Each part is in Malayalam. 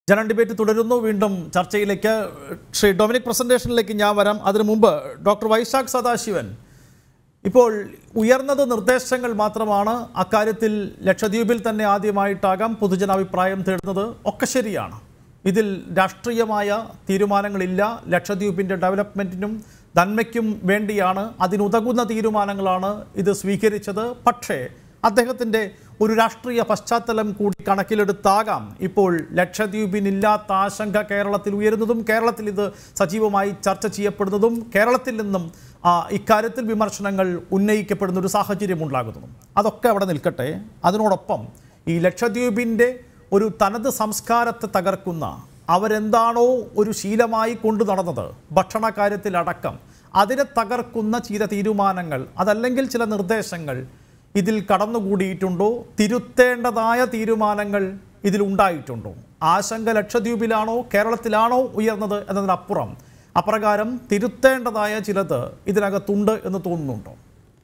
ജനറൽ ഡിബേറ്റ് തുടരുന്നു വീണ്ടും ചർച്ചയിലേക്ക് ശ്രീ ഡൊമിനിക് പ്രസന്റേഷനിലേക്ക് ഞാൻ വരാം അതിനു മുമ്പ് ഡോക്ടർ വൈശാഖ് സദാശിവൻ ഇപ്പോൾ ഉയർന്നത് നിർദ്ദേശങ്ങൾ മാത്രമാണ് അക്കാര്യത്തിൽ ലക്ഷദ്വീപിൽ തന്നെ ആദ്യമായിട്ടാകാം പൊതുജനാഭിപ്രായം തേടുന്നത് ഒക്കെ ശരിയാണ് ഇതിൽ രാഷ്ട്രീയമായ തീരുമാനങ്ങളില്ല ലക്ഷദ്വീപിൻ്റെ ഡെവലപ്മെൻറ്റിനും നന്മയ്ക്കും വേണ്ടിയാണ് അതിനുതകുന്ന തീരുമാനങ്ങളാണ് ഇത് സ്വീകരിച്ചത് പക്ഷേ അദ്ദേഹത്തിൻ്റെ ഒരു രാഷ്ട്രീയ പശ്ചാത്തലം കൂടി കണക്കിലെടുത്താകാം ഇപ്പോൾ ലക്ഷദ്വീപിനില്ലാത്ത ആശങ്ക കേരളത്തിൽ ഉയരുന്നതും കേരളത്തിൽ ഇത് സജീവമായി ചർച്ച ചെയ്യപ്പെടുന്നതും കേരളത്തിൽ നിന്നും ആ, ഇക്കാര്യത്തിൽ വിമർശനങ്ങൾ ഉന്നയിക്കപ്പെടുന്ന ഒരു സാഹചര്യം ഉണ്ടാകുന്നതും അതൊക്കെ അവിടെ നിൽക്കട്ടെ അതിനോടൊപ്പം ഈ ലക്ഷദ്വീപിൻ്റെ ഒരു തനത് സംസ്കാരത്തെ തകർക്കുന്ന അവരെന്താണോ ഒരു ശീലമായി കൊണ്ടു നടന്നത് ഭക്ഷണ കാര്യത്തിലടക്കം അതിനെ തകർക്കുന്ന ചില തീരുമാനങ്ങൾ അതല്ലെങ്കിൽ ചില നിർദ്ദേശങ്ങൾ ഇതിൽ കടന്നുകൂടിയിട്ടുണ്ടോ തിരുത്തേണ്ടതായ തീരുമാനങ്ങൾ ഇതിലുണ്ടായിട്ടുണ്ടോ ആശങ്ക ലക്ഷദ്വീപിലാണോ കേരളത്തിലാണോ ഉയർന്നത് എന്നതിനപ്പുറം അപ്രകാരം തിരുത്തേണ്ടതായ ചിലത് ഇതിനകത്തുണ്ട് എന്ന് തോന്നുന്നുണ്ടോ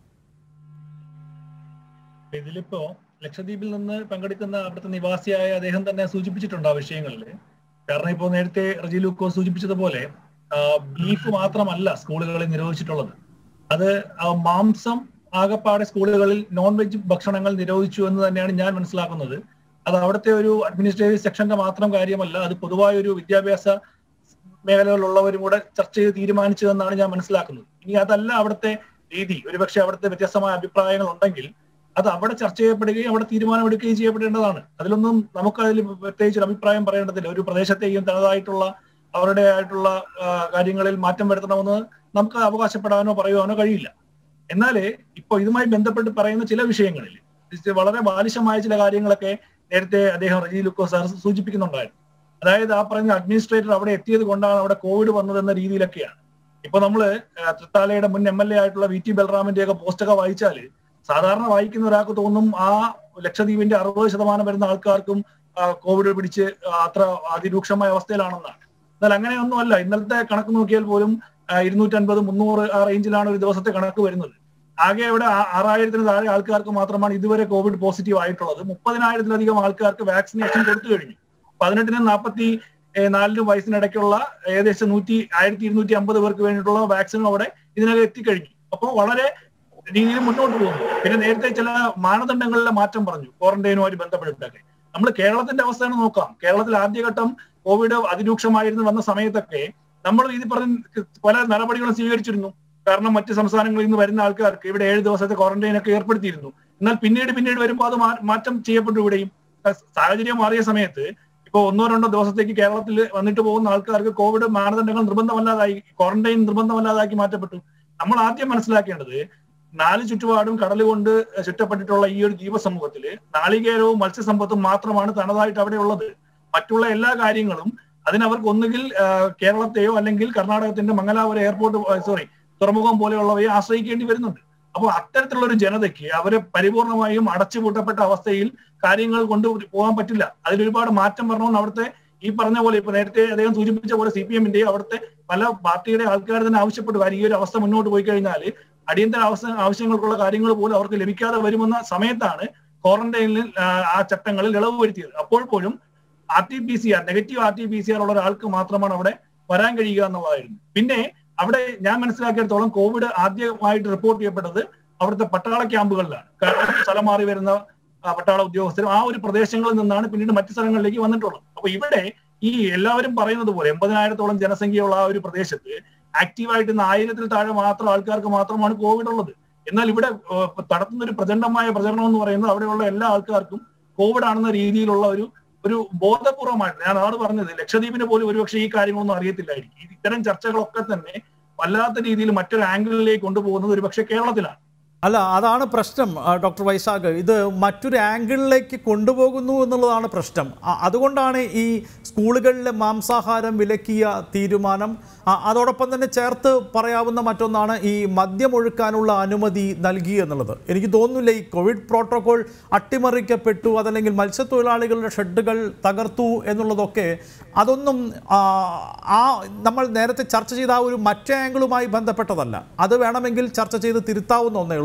ഇതിലിപ്പോ ലക്ഷദ്വീപിൽ നിന്ന് പങ്കെടുക്കുന്ന അവിടുത്തെ നിവാസിയായ അദ്ദേഹം തന്നെ സൂചിപ്പിച്ചിട്ടുണ്ട് ആ വിഷയങ്ങളിൽ കാരണം ഇപ്പോ നേരത്തെ റജി ലൂക്കോ സൂചിപ്പിച്ചതുപോലെ ആ, ബീഫ് മാത്രമല്ല സ്കൂളുകളിൽ നിരോധിച്ചിട്ടുള്ളത് അത് ആ, മാംസം ആകപ്പാടെ സ്കൂളുകളിൽ നോൺ വെജ് ഭക്ഷണങ്ങൾ നിരോധിച്ചു എന്ന് തന്നെയാണ് ഞാൻ മനസ്സിലാക്കുന്നത് അത് അവിടുത്തെ ഒരു അഡ്മിനിസ്ട്രേറ്റീവ് സെക്ഷന്റെ മാത്രം കാര്യമല്ല അത് പൊതുവായ ഒരു വിദ്യാഭ്യാസ മേഖലകളിലുള്ളവരും കൂടെ ചർച്ച ചെയ്ത് തീരുമാനിച്ചതെന്നാണ് ഞാൻ മനസ്സിലാക്കുന്നത് ഇനി അതല്ല അവിടുത്തെ രീതി ഒരുപക്ഷെ അവിടുത്തെ വ്യത്യസ്തമായ അഭിപ്രായങ്ങൾ ഉണ്ടെങ്കിൽ അത് അവിടെ ചർച്ച ചെയ്യപ്പെടുകയും അവിടെ തീരുമാനമെടുക്കുകയും ചെയ്യപ്പെടേണ്ടതാണ് അതിലൊന്നും നമുക്ക് അതിൽ പ്രത്യേകിച്ച് ഒരു അഭിപ്രായം പറയേണ്ടതില്ല ഒരു പ്രദേശത്തെയും തനതായിട്ടുള്ള അവരുടെ ആയിട്ടുള്ള ആ, കാര്യങ്ങളിൽ മാറ്റം വരുത്തണമെന്ന് നമുക്ക് അവകാശപ്പെടാനോ പറയുവാനോ കഴിയില്ല എന്നാലേ ഇപ്പൊ ഇതുമായി ബന്ധപ്പെട്ട് പറയുന്ന ചില വിഷയങ്ങളിൽ ഇത് വളരെ ബാലിശമായ ചില കാര്യങ്ങളൊക്കെ നേരത്തെ അദ്ദേഹം റജി ലുക്കോ സാർ സൂചിപ്പിക്കുന്നുണ്ടായിരുന്നു അതായത് ആ പറഞ്ഞ അഡ്മിനിസ്ട്രേറ്റർ അവിടെ എത്തിയത് കൊണ്ടാണ് അവിടെ കോവിഡ് വന്നതെന്ന രീതിയിലൊക്കെയാണ് ഇപ്പൊ നമ്മള് ആ, തൃത്താലയുടെ മുൻ എം എൽ എ ആയിട്ടുള്ള വി ടി ബൽറാമിന്റെ ഒക്കെ പോസ്റ്റൊക്കെ വായിച്ചാല് സാധാരണ വായിക്കുന്ന ഒരാൾക്ക് തോന്നും ആ ലക്ഷദ്വീപിന്റെ അറുപത് ശതമാനം വരുന്ന ആൾക്കാർക്കും ആ, കോവിഡ് പിടിച്ച് ആ, അത്ര അതിരൂക്ഷമായ അവസ്ഥയിലാണെന്നാണ് എന്നാൽ അങ്ങനെയൊന്നും അല്ല ഇന്നലത്തെ കണക്ക് നോക്കിയാൽ പോലും ഇരുന്നൂറ്റൻപത് മുന്നൂറ് ആ റേഞ്ചിലാണ് ഒരു ദിവസത്തെ കണക്ക് വരുന്നത് ആകെ ഇവിടെ ആ- ആറായിരത്തിന് താഴെ ആൾക്കാർക്ക് മാത്രമാണ് ഇതുവരെ കോവിഡ് പോസിറ്റീവ് ആയിട്ടുള്ളത് മുപ്പതിനായിരത്തിലധികം ആൾക്കാർക്ക് വാക്സിനേഷൻ കൊടുത്തു കഴിഞ്ഞു പതിനെട്ടിനും നാൽപ്പത്തി നാലിനും വയസ്സിനിടയ്ക്കുള്ള ഏകദേശം നൂറ്റി ആയിരത്തി ഇരുന്നൂറ്റി അമ്പത് പേർക്ക് വേണ്ടിയിട്ടുള്ള വാക്സിനും അവിടെ ഇതിനകം എത്തിക്കഴിഞ്ഞു അപ്പോൾ വളരെ രീതിയിൽ മുന്നോട്ട് പോകുന്നു പിന്നെ നേരത്തെ ചില മാനദണ്ഡങ്ങളിലെ മാറ്റം പറഞ്ഞു ക്വാറന്റൈനുമായി ബന്ധപ്പെട്ടിട്ടൊക്കെ നമ്മൾ കേരളത്തിന്റെ അവസ്ഥയാണ് നോക്കാം കേരളത്തിൽ ആദ്യഘട്ടം കോവിഡ് അതിരൂക്ഷമായിരുന്നു വന്ന സമയത്തൊക്കെ നമ്മൾ ഇത് പറഞ്ഞ പല നടപടികളും സ്വീകരിച്ചിരുന്നു കാരണം മറ്റ് സംസ്ഥാനങ്ങളിൽ നിന്ന് വരുന്ന ആൾക്കാർക്ക് ഇവിടെ ഏഴ് ദിവസത്തെ ക്വാറന്റൈൻ ഒക്കെ ഏർപ്പെടുത്തിയിരുന്നു എന്നാൽ പിന്നീട് പിന്നീട് വരുമ്പോൾ അത് മാ- മാറ്റം ചെയ്യപ്പെട്ടു ഇവിടെയും അഹ് സാഹചര്യം മാറിയ സമയത്ത് ഇപ്പൊ ഒന്നോ രണ്ടോ ദിവസത്തേക്ക് കേരളത്തിൽ വന്നിട്ട് പോകുന്ന ആൾക്കാർക്ക് കോവിഡ് മാനദണ്ഡങ്ങൾ നിർബന്ധമല്ലാതായി ക്വാറന്റൈൻ നിർബന്ധമല്ലാതാക്കി മാറ്റപ്പെട്ടു നമ്മൾ ആദ്യം മനസ്സിലാക്കേണ്ടത് നാല് ചുറ്റുപാടും കടൽ കൊണ്ട് ചുറ്റപ്പെട്ടിട്ടുള്ള ഈ ഒരു ജീവസമൂഹത്തില് നാളികേരവും മത്സ്യസമ്പത്തും മാത്രമാണ് തനതായിട്ട് അവിടെ ഉള്ളത് മറ്റുള്ള എല്ലാ കാര്യങ്ങളും അതിനവർക്ക് ഒന്നുകിൽ ആ, കേരളത്തെയോ അല്ലെങ്കിൽ കർണാടകത്തിന്റെ മംഗലാപുരം എയർപോർട്ട് സോറി തുറമുഖം പോലെയുള്ളവയെ ആശ്രയിക്കേണ്ടി വരുന്നുണ്ട് അപ്പോൾ അത്തരത്തിലുള്ള ഒരു ജനതയ്ക്ക് അവരെ പരിപൂർണമായും അടച്ചുപൂട്ടപ്പെട്ട അവസ്ഥയിൽ കാര്യങ്ങൾ കൊണ്ടു പോകാൻ പറ്റില്ല അതിൽ ഒരുപാട് മാറ്റം വരണമെന്ന് അവിടുത്തെ ഈ പറഞ്ഞ പോലെ ഇപ്പൊ നേരത്തെ അദ്ദേഹം സൂചിപ്പിച്ച പോലെ സി പി എമ്മിന്റെ അവിടുത്തെ പല പാർട്ടിയുടെ ആൾക്കാർ തന്നെ ആവശ്യപ്പെട്ടു കാര്യം ഈ ഒരു അവസ്ഥ മുന്നോട്ട് പോയി കഴിഞ്ഞാൽ അടിയന്തര ആവശ്യ ആവശ്യങ്ങൾക്കുള്ള കാര്യങ്ങൾ പോലും അവർക്ക് ലഭിക്കാതെ വരുമെന്ന സമയത്താണ് ക്വാറന്റൈനിൽ ആ, ആ ചട്ടങ്ങളിൽ ഇളവ് വരുത്തിയത് അപ്പോൾ പോലും R T P C R negative R T P C R ഉള്ള ഒരാൾക്ക് മാത്രമാണ് അവിടെ വരാൻ കഴിയുക എന്നുള്ളതായിരുന്നു പിന്നെ അവിടെ ഞാൻ മനസ്സിലാക്കിയിടത്തോളം കോവിഡ് ആദ്യമായിട്ട് റിപ്പോർട്ട് ചെയ്യപ്പെട്ടത് അവിടുത്തെ പട്ടാള ക്യാമ്പുകളിലാണ് കാരണം സ്ഥലം മാറി വരുന്ന ആ, പട്ടാള ഉദ്യോഗസ്ഥരും ആ ഒരു പ്രദേശങ്ങളിൽ നിന്നാണ് പിന്നീട് മറ്റു സ്ഥലങ്ങളിലേക്ക് വന്നിട്ടുള്ളത് അപ്പൊ ഇവിടെ ഈ എല്ലാവരും പറയുന്നത് പോലെ എൺപതിനായിരത്തോളം ജനസംഖ്യയുള്ള ആ ഒരു പ്രദേശത്ത് ആക്റ്റീവായിട്ട് ഇന്ന് ആയിരത്തിൽ താഴെ മാത്രം ആൾക്കാർക്ക് മാത്രമാണ് കോവിഡ് ഉള്ളത് എന്നാൽ ഇവിടെ ഏഹ്, നടത്തുന്ന ഒരു പ്രചണ്ഡമായ പ്രചരണം എന്ന് പറയുന്നത് അവിടെയുള്ള എല്ലാ ആൾക്കാർക്കും കോവിഡ് ആണെന്ന രീതിയിലുള്ള ഒരു ഒരു ബോധപൂർവമായിട്ട് ഞാൻ അതാണ് പറഞ്ഞത് ലക്ഷദ്വീപിന് പോലും ഒരുപക്ഷെ ഈ കാര്യങ്ങളൊന്നും അറിയത്തില്ലായിരിക്കും ഈ ഇത്തരം ചർച്ചകളൊക്കെ തന്നെ വല്ലാത്ത രീതിയിൽ മറ്റൊരു ആംഗിളിലേക്ക് കൊണ്ടുപോകുന്നത് ഒരുപക്ഷെ കേരളത്തിലാണ് അല്ല അതാണ് പ്രശ്നം ആ, ഡോക്ടർ വൈശാഖ് ഇത് മറ്റൊരു ആംഗിളിലേക്ക് കൊണ്ടുപോകുന്നു എന്നുള്ളതാണ് പ്രശ്നം അ- അതുകൊണ്ടാണ് ഈ സ്കൂളുകളിലെ മാംസാഹാരം വിലക്കിയ തീരുമാനം ആ, അതോടൊപ്പം തന്നെ ചേർത്ത് പറയാവുന്ന മറ്റൊന്നാണ് ഈ മദ്യം ഒഴുക്കാനുള്ള അനുമതി നൽകി എന്നുള്ളത് എനിക്ക് തോന്നുന്നില്ല ഈ കോവിഡ് പ്രോട്ടോകോൾ അട്ടിമറിക്കപ്പെട്ടു അതല്ലെങ്കിൽ മത്സ്യത്തൊഴിലാളികളുടെ ഷെഡുകൾ തകർത്തു എന്നുള്ളതൊക്കെ അതൊന്നും ആ, ആ നമ്മൾ നേരത്തെ ചർച്ച ചെയ്ത ആ ഒരു മറ്റേ ആംഗിളുമായി ബന്ധപ്പെട്ടതല്ല അത് വേണമെങ്കിൽ ചർച്ച ചെയ്ത് തിരുത്താവുന്ന ഒന്നേ ഉള്ളൂ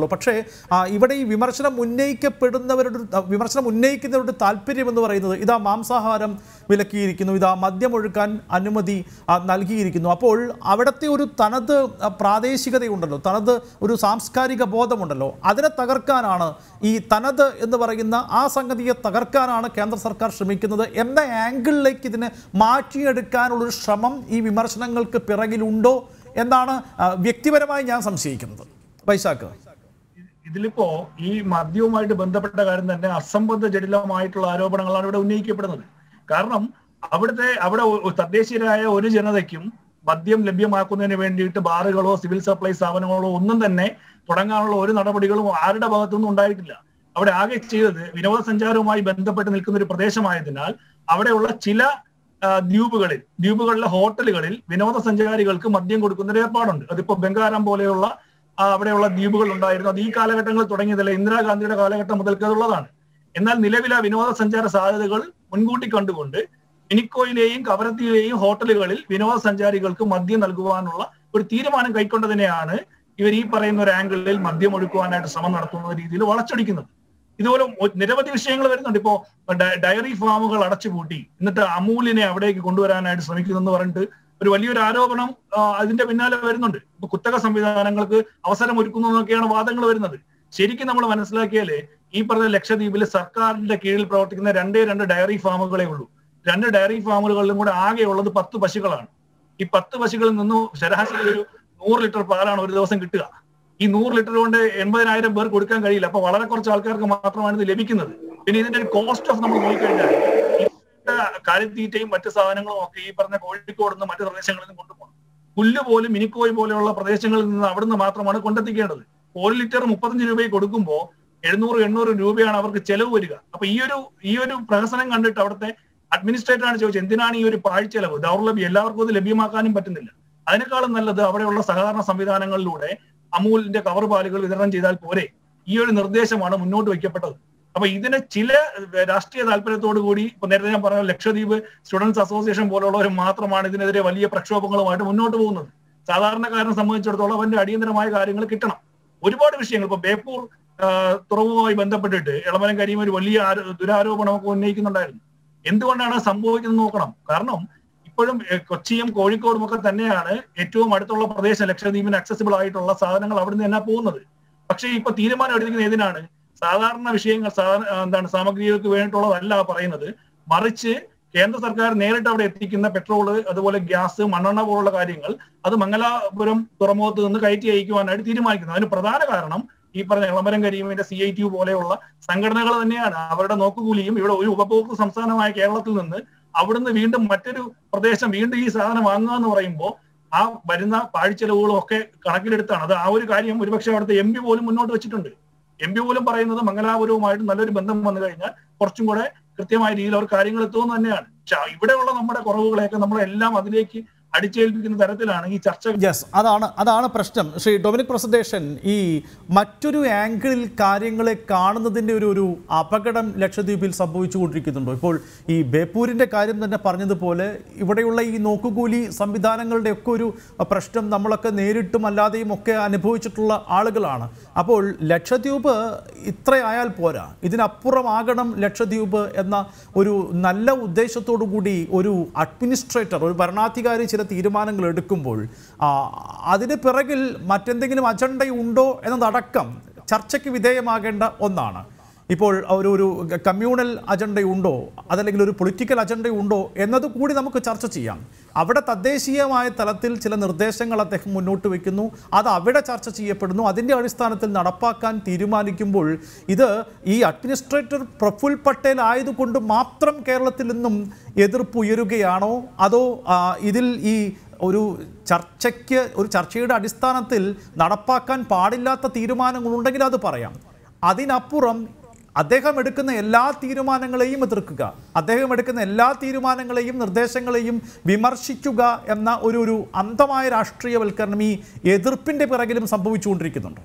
ഉണ്ടല്ലോ പക്ഷേ ആ, ഇവിടെ ഈ വിമർശനം ഉന്നയിക്കപ്പെടുന്നവരുടെ ഒരു- ആ, വിമർശനം ഉന്നയിക്കുന്നവരുടെ താല്പര്യം എന്ന് പറയുന്നത് ഇതാ മാംസാഹാരം വിലക്കിയിരിക്കുന്നു ഇതാ മദ്യമൊഴുക്കാൻ അനുമതി ആ, നൽകിയിരിക്കുന്നു അപ്പോൾ അവിടുത്തെ ഒരു തനത് ആ, പ്രാദേശികതയുണ്ടല്ലോ തനത് ഒരു സാംസ്കാരിക ബോധമുണ്ടല്ലോ അതിനെ തകർക്കാനാണ് ഈ തനത് എന്ന് പറയുന്ന ആ സംഗതിയെ തകർക്കാനാണ് കേന്ദ്ര സർക്കാർ ശ്രമിക്കുന്നത് എന്ന ആംഗിളിലേക്ക് ഇതിനെ മാറ്റിയെടുക്കാനുള്ളൊരു ശ്രമം ഈ വിമർശനങ്ങൾക്ക് പിറകിലുണ്ടോ എന്നാണ് ആ, വ്യക്തിപരമായി ഞാൻ സംശയിക്കുന്നത് വൈശാഖ് ഇതിലിപ്പോ ഈ മദ്യവുമായിട്ട് ബന്ധപ്പെട്ട കാര്യം തന്നെ അസംബന്ധ ജടിലമായിട്ടുള്ള ആരോപണങ്ങളാണ് ഇവിടെ ഉന്നയിക്കപ്പെടുന്നത് കാരണം അവിടുത്തെ അവിടെ ഒ- തദ്ദേശീയരായ ഒരു ജനതയ്ക്കും മദ്യം ലഭ്യമാക്കുന്നതിന് വേണ്ടിയിട്ട് ബാറുകളോ സിവിൽ സപ്ലൈ സ്ഥാപനങ്ങളോ ഒന്നും തന്നെ തുടങ്ങാനുള്ള ഒരു നടപടികളും ആരുടെ ഭാഗത്തുനിന്നും ഉണ്ടായിട്ടില്ല അവിടെ ആകെ ചെയ്തത് വിനോദസഞ്ചാരവുമായി ബന്ധപ്പെട്ട് നിൽക്കുന്ന ഒരു പ്രദേശമായതിനാൽ അവിടെയുള്ള ചില ആ, ദ്വീപുകളിൽ ദ്വീപുകളിലെ ഹോട്ടലുകളിൽ വിനോദസഞ്ചാരികൾക്ക് മദ്യം കൊടുക്കുന്ന ഒരു ഏർപ്പാടുണ്ട് അതിപ്പോ ബംഗാരം പോലെയുള്ള ആ, അവിടെയുള്ള ദ്വീപുകൾ ഉണ്ടായിരുന്നു അത് ഈ കാലഘട്ടങ്ങളിൽ തുടങ്ങിയതല്ല ഇന്ദിരാഗാന്ധിയുടെ കാലഘട്ടം മുതൽക്ക് അതുള്ളതാണ് എന്നാൽ നിലവിലെ വിനോദസഞ്ചാര സാധ്യതകൾ മുൻകൂട്ടി കണ്ടുകൊണ്ട് മിനിക്കോയിലെയും കവരത്തിയിലെയും ഹോട്ടലുകളിൽ വിനോദസഞ്ചാരികൾക്ക് മദ്യം നൽകുവാനുള്ള ഒരു തീരുമാനം കൈക്കൊണ്ടതിനെയാണ് ഇവർ ഈ പറയുന്ന ഒരു ആംഗിളിൽ മദ്യം ഒഴുക്കുവാനായിട്ട് ശ്രമം നടത്തുന്ന രീതിയിൽ വളച്ചൊടിക്കുന്നത് ഇതുപോലെ ഒ- നിരവധി വിഷയങ്ങൾ വരുന്നുണ്ട് ഇപ്പോ ഡ- ഡയറി ഫാമുകൾ അടച്ചുപൂട്ടി എന്നിട്ട് അമൂലിനെ അവിടേക്ക് കൊണ്ടുവരാനായിട്ട് ശ്രമിക്കുന്നു എന്ന് പറഞ്ഞിട്ട് ഒരു വലിയൊരു ആരോപണം ആ, അതിന്റെ പിന്നാലെ വരുന്നുണ്ട് ഇപ്പൊ കുത്തക സംവിധാനങ്ങൾക്ക് അവസരം ഒരുക്കുന്നു എന്നൊക്കെയാണ് വാദങ്ങൾ വരുന്നത് ശരിക്കും നമ്മൾ മനസ്സിലാക്കിയാല് ഈ പറഞ്ഞ ലക്ഷദ്വീപിൽ സർക്കാരിന്റെ കീഴിൽ പ്രവർത്തിക്കുന്ന രണ്ടേ രണ്ട് ഡയറി ഫാമുകളേ ഉള്ളൂ രണ്ട് ഡയറി ഫാമുകളിലും കൂടെ ആകെ ഉള്ളത് പത്ത് പശുക്കളാണ് ഈ പത്ത് പശുക്കളിൽ നിന്നും ശരാശരി ഒരു നൂറ് ലിറ്റർ പാലാണ് ഒരു ദിവസം കിട്ടുക ഈ നൂറ് ലിറ്റർ കൊണ്ട് എൺപതിനായിരം പേർ കൊടുക്കാൻ കഴിയില്ല അപ്പൊ വളരെ കുറച്ച് ആൾക്കാർക്ക് മാത്രമാണ് ഇത് ലഭിക്കുന്നത് പിന്നെ ഇതിന്റെ ഒരു കോസ്റ്റ് ഓഫ് നമ്മൾ നോക്കിക്കഴിഞ്ഞാൽ ഈ കാലിത്തീറ്റയും മറ്റു സാധനങ്ങളും ഒക്കെ ഈ പറഞ്ഞ കോഴിക്കോട് നിന്ന് മറ്റു പ്രദേശങ്ങളിൽ നിന്ന് കൊണ്ടുപോകണം പുല്ല് പോലും മിനിക്കോയ് പോലെയുള്ള പ്രദേശങ്ങളിൽ നിന്ന് അവിടുന്ന് മാത്രമാണ് കൊണ്ടെത്തിക്കേണ്ടത് ഒരു ലിറ്റർ മുപ്പത്തഞ്ച് രൂപയ്ക്ക് കൊടുക്കുമ്പോൾ എഴുന്നൂറ് എണ്ണൂറ് രൂപയാണ് അവർക്ക് ചെലവ് വരിക അപ്പൊ ഈ ഒരു ഈ ഒരു പ്രഹസനം കണ്ടിട്ട് അവിടുത്തെ അഡ്മിനിസ്ട്രേറ്റർ ആണ് ചോദിച്ചത് എന്തിനാണ് ഈ ഒരു പാഴ്ചെലവ് ദൗർലഭ്യം എല്ലാവർക്കും അത് ലഭ്യമാക്കാനും പറ്റുന്നില്ല അതിനേക്കാളും നല്ലത് അവിടെയുള്ള സഹകരണ സംവിധാനങ്ങളിലൂടെ അമൂലിന്റെ കവർ പാലുകൾ വിതരണം ചെയ്താൽ പോരെ ഈ ഒരു നിർദ്ദേശമാണ് മുന്നോട്ട് വയ്ക്കപ്പെട്ടത് അപ്പൊ ഇതിന് ചില ഏഹ്, രാഷ്ട്രീയ താല്പര്യത്തോടു കൂടി ഇപ്പൊ നേരത്തെ ഞാൻ പറഞ്ഞ ലക്ഷദ്വീപ് സ്റ്റുഡൻസ് അസോസിയേഷൻ പോലുള്ളവർ മാത്രമാണ് ഇതിനെതിരെ വലിയ പ്രക്ഷോഭങ്ങളുമായിട്ട് മുന്നോട്ട് പോകുന്നത് സാധാരണക്കാരനെ സംബന്ധിച്ചിടത്തോളം അവന്റെ അടിയന്തരമായ കാര്യങ്ങൾ കിട്ടണം ഒരുപാട് വിഷയങ്ങൾ ഇപ്പൊ ബേപ്പൂർ ആ, തുറമുഖവുമായി ബന്ധപ്പെട്ടിട്ട് എളമരം കരീം ഒരു വലിയ ആരോ- ദുരാരോപണമൊക്കെ ഉന്നയിക്കുന്നുണ്ടായിരുന്നു എന്തുകൊണ്ടാണ് അത് സംഭവിക്കുന്നത് നോക്കണം കാരണം ഇപ്പോഴും ഏഹ്, കൊച്ചിയും കോഴിക്കോടും ഒക്കെ തന്നെയാണ് ഏറ്റവും അടുത്തുള്ള പ്രദേശം ലക്ഷദ്വീപിന് അക്സസിബിൾ ആയിട്ടുള്ള സാധനങ്ങൾ അവിടുന്ന് തന്നെ പോകുന്നത് പക്ഷേ ഇപ്പൊ തീരുമാനം എടുത്തിരിക്കുന്നത് ഏതിനാണ് സാധാരണ വിഷയങ്ങൾ സാധാരണ ആ, എന്താണ് സാമഗ്രികൾക്ക് വേണ്ടിയിട്ടുള്ളതല്ല പറയുന്നത് മറിച്ച് കേന്ദ്ര സർക്കാർ നേരിട്ട് അവിടെ എത്തിക്കുന്ന പെട്രോള് അതുപോലെ ഗ്യാസ് മണ്ണെണ്ണ പോലുള്ള കാര്യങ്ങൾ അത് മംഗലാപുരം തുറമുഖത്ത് നിന്ന് കയറ്റി അയക്കുവാനായിട്ട് തീരുമാനിക്കുന്നത് അതിന് പ്രധാന കാരണം ഈ പറഞ്ഞ ഇളമരം കരീമിന്റെ സി ഐ ടി പോലെയുള്ള സംഘടനകൾ തന്നെയാണ് അവരുടെ നോക്കുകൂലിയും ഇവിടെ ഒരു ഉപഭോക്തൃ സംസ്ഥാനമായ കേരളത്തിൽ നിന്ന് അവിടുന്ന് വീണ്ടും മറ്റൊരു പ്രദേശം വീണ്ടും ഈ സാധനം വാങ്ങുക എന്ന് പറയുമ്പോൾ ആ വരുന്ന പാഴ്ചെലവുകളും ഒക്കെ കണക്കിലെടുത്താണ് അത് ആ ഒരു കാര്യം ഒരുപക്ഷെ അവിടുത്തെ എം പി പോലും മുന്നോട്ട് വെച്ചിട്ടുണ്ട് എം പി പോലും പറയുന്നത് മംഗലാപുരവുമായിട്ട് നല്ലൊരു ബന്ധം വന്നു കഴിഞ്ഞാൽ കുറച്ചും കൂടെ കൃത്യമായ രീതിയിൽ അവർ കാര്യങ്ങൾ എത്തുമെന്ന് തന്നെയാണ് പക്ഷെ ഇവിടെയുള്ള നമ്മുടെ കുറവുകളെയൊക്കെ നമ്മളെല്ലാം അതിലേക്ക് അടിച്ചേൽപ്പിക്കുന്ന തരത്തിലാണ് ഈ ചർച്ച യെസ് അതാണ് അതാണ് പ്രശ്നം ശ്രീ ഡൊമിനിക് പ്രസന്റേഷൻ ഈ മറ്റൊരു ആംഗിളിൽ കാര്യങ്ങളെ കാണുന്നതിൻ്റെ ഒരു ഒരു അപകടം ലക്ഷദ്വീപിൽ സംഭവിച്ചുകൊണ്ടിരിക്കുന്നുണ്ടോ ഇപ്പോൾ ഈ ബേപ്പൂരിൻ്റെ കാര്യം തന്നെ പറഞ്ഞതുപോലെ ഇവിടെയുള്ള ഈ നോക്കുകൂലി സംവിധാനങ്ങളുടെ ഒക്കെ ഒരു പ്രശ്നം നമ്മളൊക്കെ നേരിട്ടും അല്ലാതെയും ഒക്കെ അനുഭവിച്ചിട്ടുള്ള ആളുകളാണ് അപ്പോൾ ലക്ഷദ്വീപ് ഇത്രയായാൽ പോരാ ഇതിനപ്പുറമാകണം ലക്ഷദ്വീപ് എന്ന ഒരു നല്ല ഉദ്ദേശത്തോടു കൂടി ഒരു അഡ്മിനിസ്ട്രേറ്റർ ഒരു ഭരണാധികാരി ചില തീരുമാനങ്ങൾ എടുക്കുമ്പോൾ ആ, അതിന് പിറകിൽ മറ്റെന്തെങ്കിലും അജണ്ടയുണ്ടോ എന്നതടക്കം ചർച്ചയ്ക്ക് വിധേയമാകേണ്ട ഒന്നാണ് ഇപ്പോൾ ഒരു ഒരു കമ്മ്യൂണൽ അജണ്ടയുണ്ടോ അതല്ലെങ്കിൽ ഒരു പൊളിറ്റിക്കൽ അജണ്ടയുണ്ടോ എന്നത് കൂടി നമുക്ക് ചർച്ച ചെയ്യാം അവിടെ തദ്ദേശീയമായ തലത്തിൽ ചില നിർദ്ദേശങ്ങൾ അദ്ദേഹം മുന്നോട്ട് വയ്ക്കുന്നു അത് അവിടെ ചർച്ച ചെയ്യപ്പെടുന്നു അതിൻ്റെ അടിസ്ഥാനത്തിൽ നടപ്പാക്കാൻ തീരുമാനിക്കുമ്പോൾ ഇത് ഈ അഡ്മിനിസ്ട്രേറ്റർ പ്രഫുൽ പട്ടേൽ ആയതുകൊണ്ട് മാത്രം കേരളത്തിൽ നിന്നും എതിർപ്പ് ഉയരുകയാണോ അതോ ആ, ഇതിൽ ഈ ഒരു ചർച്ചയ്ക്ക് ഒരു ചർച്ചയുടെ അടിസ്ഥാനത്തിൽ നടപ്പാക്കാൻ പാടില്ലാത്ത തീരുമാനങ്ങളുണ്ടെങ്കിൽ അത് പറയാം അതിനപ്പുറം അദ്ദേഹം എടുക്കുന്ന എല്ലാ തീരുമാനങ്ങളെയും എതിർക്കുക അദ്ദേഹം എടുക്കുന്ന എല്ലാ തീരുമാനങ്ങളെയും നിർദ്ദേശങ്ങളെയും വിമർശിക്കുക എന്ന ഒരു ഒരു അന്ധമായ രാഷ്ട്രീയവൽക്കരണം ഈ എതിർപ്പിന്റെ പിറകിലും സംഭവിച്ചുകൊണ്ടിരിക്കുന്നുണ്ട്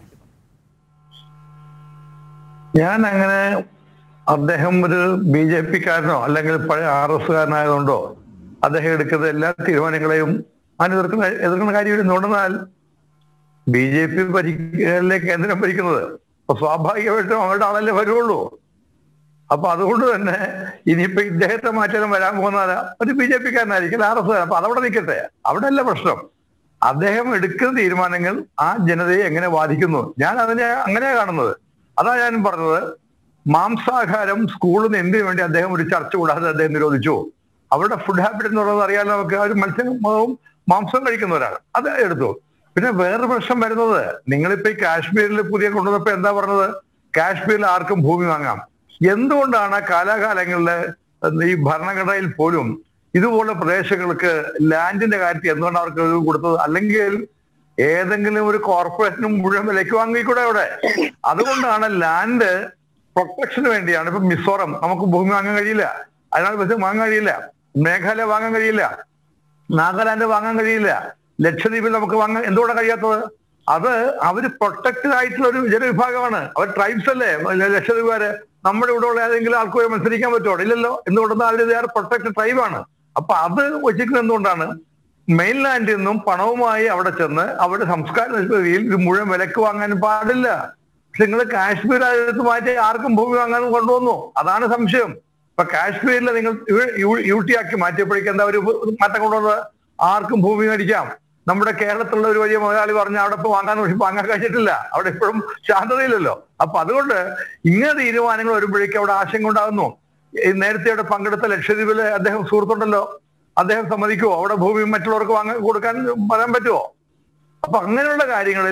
ഞാൻ അങ്ങനെ അദ്ദേഹം ഒരു ബി ജെ പിക്കാരനോ അല്ലെങ്കിൽ പഴയ ആർ എസ് കാരനായതുകൊണ്ടോ അദ്ദേഹം എടുക്കുന്ന എല്ലാ തീരുമാനങ്ങളെയും ഞാൻ എതിർക്കുന്ന എതിർക്കുന്ന കാര്യം എന്തുകൊണ്ടെന്നാൽ ബി ജെ പി ഭരിക്കലല്ലേ കേന്ദ്രം ഭരിക്കുന്നത് അപ്പൊ സ്വാഭാവികമായിട്ടും അവരുടെ ആളല്ലേ വരുള്ളൂ അപ്പൊ അതുകൊണ്ട് തന്നെ ഇനിയിപ്പോ ഇദ്ദേഹത്തെ മാറ്റാനും വരാൻ പോകുന്ന ഒരു ബി ജെ പിക്കാരനായിരിക്കും ആർ എസ് അപ്പൊ അതവിടെ നിൽക്കട്ടെ അവിടെ അല്ല പ്രശ്നം അദ്ദേഹം എടുക്കുന്ന തീരുമാനങ്ങൾ ആ ജനതയെ എങ്ങനെ ബാധിക്കുന്നു ഞാൻ അതിനെ അങ്ങനെയാ കാണുന്നത് അതാ ഞാൻ പറഞ്ഞത് മാംസാഹാരം സ്കൂളിൽ നിന്ന് എന്തിനു വേണ്ടി അദ്ദേഹം ഒരു ചർച്ച കൂടാതെ അദ്ദേഹം നിരോധിച്ചു അവരുടെ ഫുഡ് ഹാബിറ്റ് എന്ന് പറയുന്നത് അറിയാലോ നമുക്ക് അവർ മത്സ്യം മാംസം കഴിക്കുന്നവരാണ് അത് എടുത്തു പിന്നെ വേറൊരു പ്രശ്നം വരുന്നത് നിങ്ങളിപ്പോ ഈ കാശ്മീരിൽ പുതിയ കൊണ്ടുവന്നപ്പോ എന്താ പറഞ്ഞത് കാശ്മീരിൽ ആർക്കും ഭൂമി വാങ്ങാം എന്തുകൊണ്ടാണ് കാലാകാലങ്ങളിൽ ഈ ഭരണഘടനയിൽ പോലും ഇതുപോലുള്ള പ്രദേശങ്ങൾക്ക് ലാൻഡിന്റെ കാര്യത്തിൽ എന്തുകൊണ്ട് അവർക്ക് ഇത് കൊടുത്തത് അല്ലെങ്കിൽ ഏതെങ്കിലും ഒരു കോർപ്പറേഷനും മുഴുവൻ വിലയ്ക്ക് വാങ്ങിക്കൂടെ അവിടെ അതുകൊണ്ടാണ് ലാൻഡ് പ്രൊട്ടക്ഷന് വേണ്ടിയാണ് ഇപ്പൊ മിസോറം നമുക്ക് ഭൂമി വാങ്ങാൻ കഴിയില്ല അതിനാൽ പക്ഷെ വാങ്ങാൻ കഴിയില്ല മേഘാലയ വാങ്ങാൻ കഴിയില്ല നാഗാലാൻഡ് വാങ്ങാൻ കഴിയില്ല ലക്ഷദ്വീപിൽ നമുക്ക് വാങ്ങാൻ എന്തുകൊണ്ടാണ് കഴിയാത്തത് അത് അവര് പ്രൊട്ടക്റ്റഡ് ആയിട്ടുള്ള ഒരു ജനവിഭാഗമാണ് അവർ ട്രൈബ്സ് അല്ലേ ലക്ഷദ്വീപുകാര് നമ്മുടെ ഇവിടെ ഉള്ള ഏതെങ്കിലും ആൾക്കാരെ മത്സരിക്കാൻ പറ്റുമോ ഇല്ലല്ലോ എന്തുകൊണ്ടെന്നാൽ അവർ വേറെ പ്രൊട്ടക്റ്റഡ് ട്രൈബാണ് അപ്പൊ അത് വെച്ചിരിക്കുന്നത് എന്തുകൊണ്ടാണ് മെയിൻലാൻഡിൽ നിന്നും പണവുമായി അവിടെ ചെന്ന് അവരുടെ സംസ്കാര രീതിയിൽ ഇത് മുഴുവൻ വിലക്ക് വാങ്ങാൻ പാടില്ല പക്ഷെ നിങ്ങൾ കാശ്മീർ അതിനകത്ത് മാറ്റി ആർക്കും ഭൂമി വാങ്ങാൻ കൊണ്ടുവന്നു അതാണ് സംശയം ഇപ്പൊ കാശ്മീരിൽ നിങ്ങൾ യു ടി ആക്കി മാറ്റിയപ്പോഴേക്കും എന്താ ഒരു മാറ്റം കൊണ്ടുവന്നത് ആർക്കും ഭൂമി മേടിക്കാം നമ്മുടെ കേരളത്തിലുള്ള ഒരു വലിയ മുതലാളി പറഞ്ഞ അവിടെ ഇപ്പൊ വാങ്ങാൻ പക്ഷെ വാങ്ങാൻ കഴിച്ചിട്ടില്ല അവിടെ ഇപ്പോഴും ശാന്തതയില്ലല്ലോ അപ്പൊ അതുകൊണ്ട് ഇങ്ങനെ തീരുമാനങ്ങൾ വരുമ്പോഴേക്കും അവിടെ ആശങ്ക ഉണ്ടാകുന്നു ഈ നേരത്തെ അവിടെ പങ്കെടുത്ത ലക്ഷദ്വീപിലെ അദ്ദേഹം സുഹൃത്തുണ്ടല്ലോ അദ്ദേഹം സമ്മതിക്കുമോ അവിടെ ഭൂമി മറ്റുള്ളവർക്ക് വാങ്ങാൻ കൊടുക്കാൻ പറയാൻ പറ്റുമോ അപ്പൊ അങ്ങനെയുള്ള കാര്യങ്ങളിൽ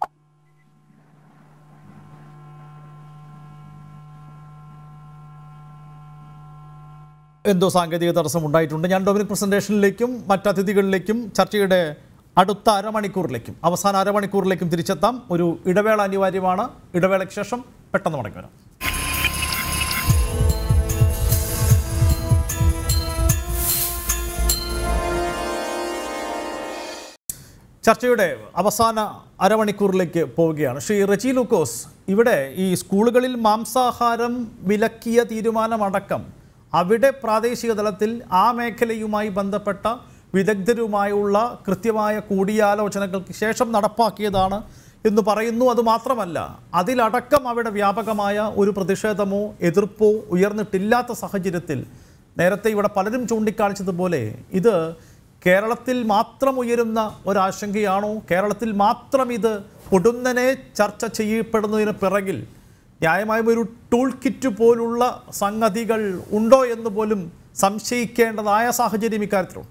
എന്തോ സാങ്കേതിക തടസ്സം ഉണ്ടായിട്ടുണ്ട് ഞാൻ ഡൊമിനിക് പ്രസന്റേഷനിലേക്കും മറ്റ് അതിഥികളിലേക്കും ചർച്ചയുടെ അടുത്ത അരമണിക്കൂറിലേക്കും അവസാന അരമണിക്കൂറിലേക്കും തിരിച്ചെത്താം ഒരു ഇടവേള അനിവാര്യമാണ് ഇടവേളയ്ക്ക് ശേഷം പെട്ടെന്ന് മടങ്ങി വരാം ചർച്ചയുടെ അവസാന അരമണിക്കൂറിലേക്ക് പോവുകയാണ് ശ്രീ റജി ലൂക്കോസ് ഇവിടെ ഈ സ്കൂളുകളിൽ മാംസാഹാരം വിലക്കിയ തീരുമാനമടക്കം അവിടെ പ്രാദേശിക തലത്തിൽ ആ മേഖലയുമായി ബന്ധപ്പെട്ട വിദഗ്ധരുമായുള്ള കൃത്യമായ കൂടിയാലോചനകൾക്ക് ശേഷം നടപ്പാക്കിയതാണ് എന്ന് പറയുന്നു അതുമാത്രമല്ല അതിലടക്കം അവിടെ വ്യാപകമായ ഒരു പ്രതിഷേധമോ എതിർപ്പോ ഉയർന്നിട്ടില്ലാത്ത സാഹചര്യത്തിൽ നേരത്തെ ഇവിടെ പലരും ചൂണ്ടിക്കാണിച്ചതുപോലെ ഇത് കേരളത്തിൽ മാത്രം ഉയരുന്ന ഒരാശങ്കയാണോ കേരളത്തിൽ മാത്രം ഇത് പൊടുന്നനെ ചർച്ച ചെയ്യപ്പെടുന്നതിന് പിറകിൽ ന്യായമായും ഒരു ടൂൾ കിറ്റ് പോലുള്ള സംഗതികൾ ഉണ്ടോ എന്ന് പോലും സംശയിക്കേണ്ടതായ സാഹചര്യം ഇക്കാര്യത്തിലുണ്ട്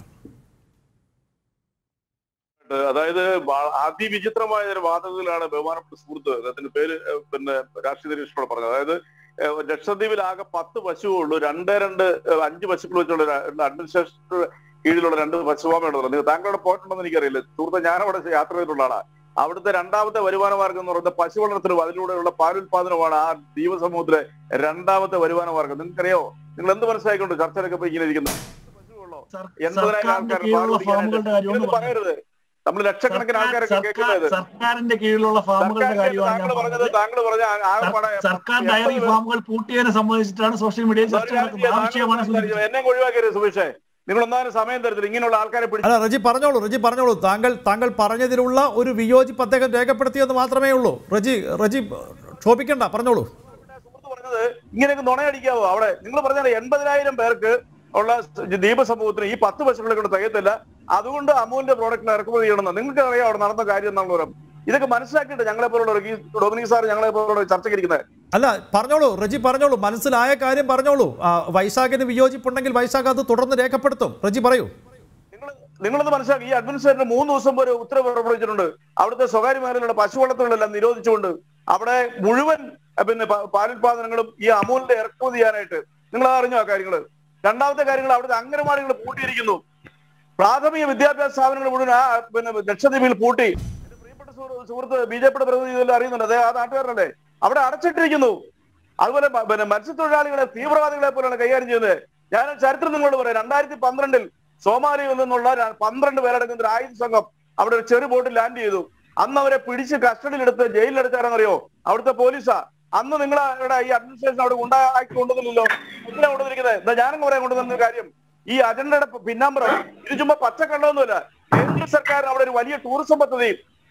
അതായത് വാ- അതിവിചിത്രമായ ഒരു വാദത്തിലാണ് ബഹുമാനപ്പെട്ട സുഹൃത്ത് അദ്ദേഹത്തിന്റെ പേര് ഏഹ്, പിന്നെ രാഷ്ട്രീയ നിരീക്ഷണോട് പറഞ്ഞത് അതായത് ഏഹ്, ലക്ഷദ്വീപിൽ ആകെ പത്ത് പശുവേ ഉള്ളൂ രണ്ട് രണ്ട് ഏഹ്, അഞ്ച് പശുക്കൾ വെച്ചുള്ള ര- രണ്ട് അഡ്മിനിസ്ട്രേഷൻ കീഴിലുള്ള രണ്ട് പശുവാമയുള്ളത് നിങ്ങൾ താങ്കളുടെ പോയിട്ടുണ്ടെന്ന് എനിക്കറിയില്ല സുഹൃത്ത് ഞാൻ അവിടെ യാത്ര ചെയ്തിട്ടുള്ള ആളാണ് അവിടുത്തെ രണ്ടാമത്തെ വരുമാന മാർഗം എന്ന് പറയുന്നത് പശു വളർത്തലും അതിലൂടെയുള്ള പാലുൽപാദനമാണ് ആ ദ്വീപ സമൂഹത്തിലെ രണ്ടാമത്തെ വരുമാന മാർഗം നിങ്ങൾക്കറിയോ നിങ്ങൾ എന്ത് മനസ്സിലാക്കിക്കൊണ്ട് ചർച്ചയിലൊക്കെ പോയി ഇങ്ങനെ ഇരിക്കുന്നത് പശുവുള്ളോ? സർ- എൺപതിനായിരം സർക്കാരിന്റെ ആൾക്കാർ കീഴിലുള്ള പാൽ ഫാമുകളുടെ കുടിക്കാനായിട്ട് കാര്യമാണ് ഇതൊന്നും പറയരുത് നമ്മൾ ലക്ഷക്കണക്കിന് ആൾക്കാരൊക്കെ സർക്കാർ- കേൾക്കുന്നത് സർക്കാരിന്റെ കീഴിലുള്ള ഫാമുകളുടെ സർക്കാരിന്റെ കാര്യമാണ് താങ്കൾ ഞാൻ പറഞ്ഞത് പറഞ്ഞത് താങ്കൾ പറഞ്ഞ ആ- ആകെപ്പാടെ സർ- സർക്കാർ ഡയറി എൺപത് ഫാമുകൾ പൂട്ടിയതിനെ സംബന്ധിച്ചിട്ടാണ് സോഷ്യൽ മീഡിയയിൽ ചർച്ച നടക്കുന്നത് ആ വിഷയമാണ് സൂചിപ്പിച്ചത്. എന്നെ ഒഴിവാക്കരുത് സുബീഷേ നിങ്ങൾ ഒന്നാലും സമയം തരത്തില്ല ഇങ്ങനെയുള്ള ആൾക്കാരെ പിടിച്ച് അല്ല റജി പറഞ്ഞോളൂ റജി പറഞ്ഞോളൂ താങ്കൾ താങ്കൾ പറഞ്ഞതിലുള്ള ഒരു വിയോജിപ്പ് അദ്ദേഹം രേഖപ്പെടുത്തിയെന്ന് മാത്രമേ ഉള്ളൂ റജി റജി ക്ഷോഭിക്കണ്ട പറഞ്ഞോളൂ സുഹൃത്ത് പറഞ്ഞത് ഇങ്ങനെയൊക്കെ നുണയടിക്കാവോ അവിടെ നിങ്ങൾ പറഞ്ഞത് എൺപതിനായിരം പേർക്ക് ഉള്ള ദ്വീപ സമൂഹത്തിന് ഈ പത്ത് പശുക്കളെ കൊണ്ട് തികയത്തില്ല അതുകൊണ്ട് അമൂലിന്റെ പ്രോഡക്റ്റിന് ഇറക്കുമതി ചെയ്യണമെന്ന് നിങ്ങൾക്ക് അറിയാം അവിടെ നടന്ന കാര്യം എന്നുള്ള ഇതൊക്കെ മനസ്സിലാക്കിയിട്ട് ഞങ്ങളെ പോലുള്ള ഈ ഡൊമിനിക് സാർ ഞങ്ങളെ പോലുള്ള ചർച്ചയ്ക്ക് ഇരിക്കുന്നത് അല്ല പറഞ്ഞോളൂ റജി പറഞ്ഞോളൂ മനസ്സിലായ കാര്യം പറഞ്ഞോളൂ ആ, വൈശാഖിന് വിയോജിപ്പുണ്ടെങ്കിൽ വൈശാഖ് അത് തുടർന്ന് രേഖപ്പെടുത്തും റജി പറയൂ നിങ്ങൾ നിങ്ങളത് മനസ്സിലാക്കി ഈ അഡ്മിനിസ്ട്രേറ്റർ മൂന്ന് ദിവസം വരെ ഉത്തരവ് പുറപ്പെടുവിച്ചിട്ടുണ്ട് അവിടുത്തെ സ്വകാര്യ മേഖലയിലുള്ള പശു വളർത്തലുകളെല്ലാം നിരോധിച്ചുകൊണ്ട് അവിടെ മുഴുവൻ അഹ് പിന്നെ പ- പാലുൽപാദനങ്ങളും ഈ അമൂലിന്റെ ഇറക്കുമതി ചെയ്യാനായിട്ട് നിങ്ങൾ അറിഞ്ഞോ ആ കാര്യങ്ങൾ രണ്ടാമത്തെ കാര്യങ്ങൾ അവിടുത്തെ അംഗനവാടികൾ പൂട്ടിയിരിക്കുന്നു പ്രാഥമിക വിദ്യാഭ്യാസ സ്ഥാപനങ്ങൾ മുഴുവൻ ആ പിന്നെ ലക്ഷദ്വീപിൽ പൂട്ടി എന്റെ പ്രിയപ്പെട്ട സുഹൃ- സുഹൃത്ത് ബി ജെ പിയുടെ പ്രതിനിധി ഇതെല്ലാം അറിയുന്നുണ്ട് അതേ ആ നാട്ടുകാരനല്ലേ അവിടെ അടച്ചിട്ടിരിക്കുന്നു അതുപോലെ മ- പിന്നെ മത്സ്യത്തൊഴിലാളികളെ തീവ്രവാദികളെ പോലെയാണ് കൈകാര്യം ചെയ്യുന്നത് ഞാൻ ഒരു ചരിത്രം നിങ്ങളോട് പറയാം രണ്ടായിരത്തി പന്ത്രണ്ടിൽ സോമാലിയിൽ നിന്നുള്ള ര- പന്ത്രണ്ട് പേരടങ്ങുന്ന ഒരു ആയുധ സംഘം അവിടെ ഒരു ചെറു ബോട്ടിൽ ലാൻഡ് ചെയ്തു അന്ന് അവരെ പിടിച്ച് കസ്റ്റഡിയിലെടുത്ത് ജയിലിലെടുത്താരെന്നറിയോ അവിടുത്തെ പോലീസാ അന്ന് നിങ്ങളുടെ ഈ അഡ്മിനിസ്ട്രേഷൻ അവിടെ ഉണ്ടാക്കി കൊണ്ടുവന്നില്ലല്ലോ എന്തിനാ കൊണ്ടുവന്നിരിക്കുന്നത് എന്താ ഞാനും പറയാൻ കൊണ്ടുവന്ന കാര്യം ഈ അജണ്ടയുടെ പിന്നാമ്പറം ഇത് ചുമ്മാ പച്ചക്കള്ളമൊന്നുമല്ല കേന്ദ്ര സർക്കാർ അവിടെ ഒരു വലിയ ടൂറിസം പദ്ധതി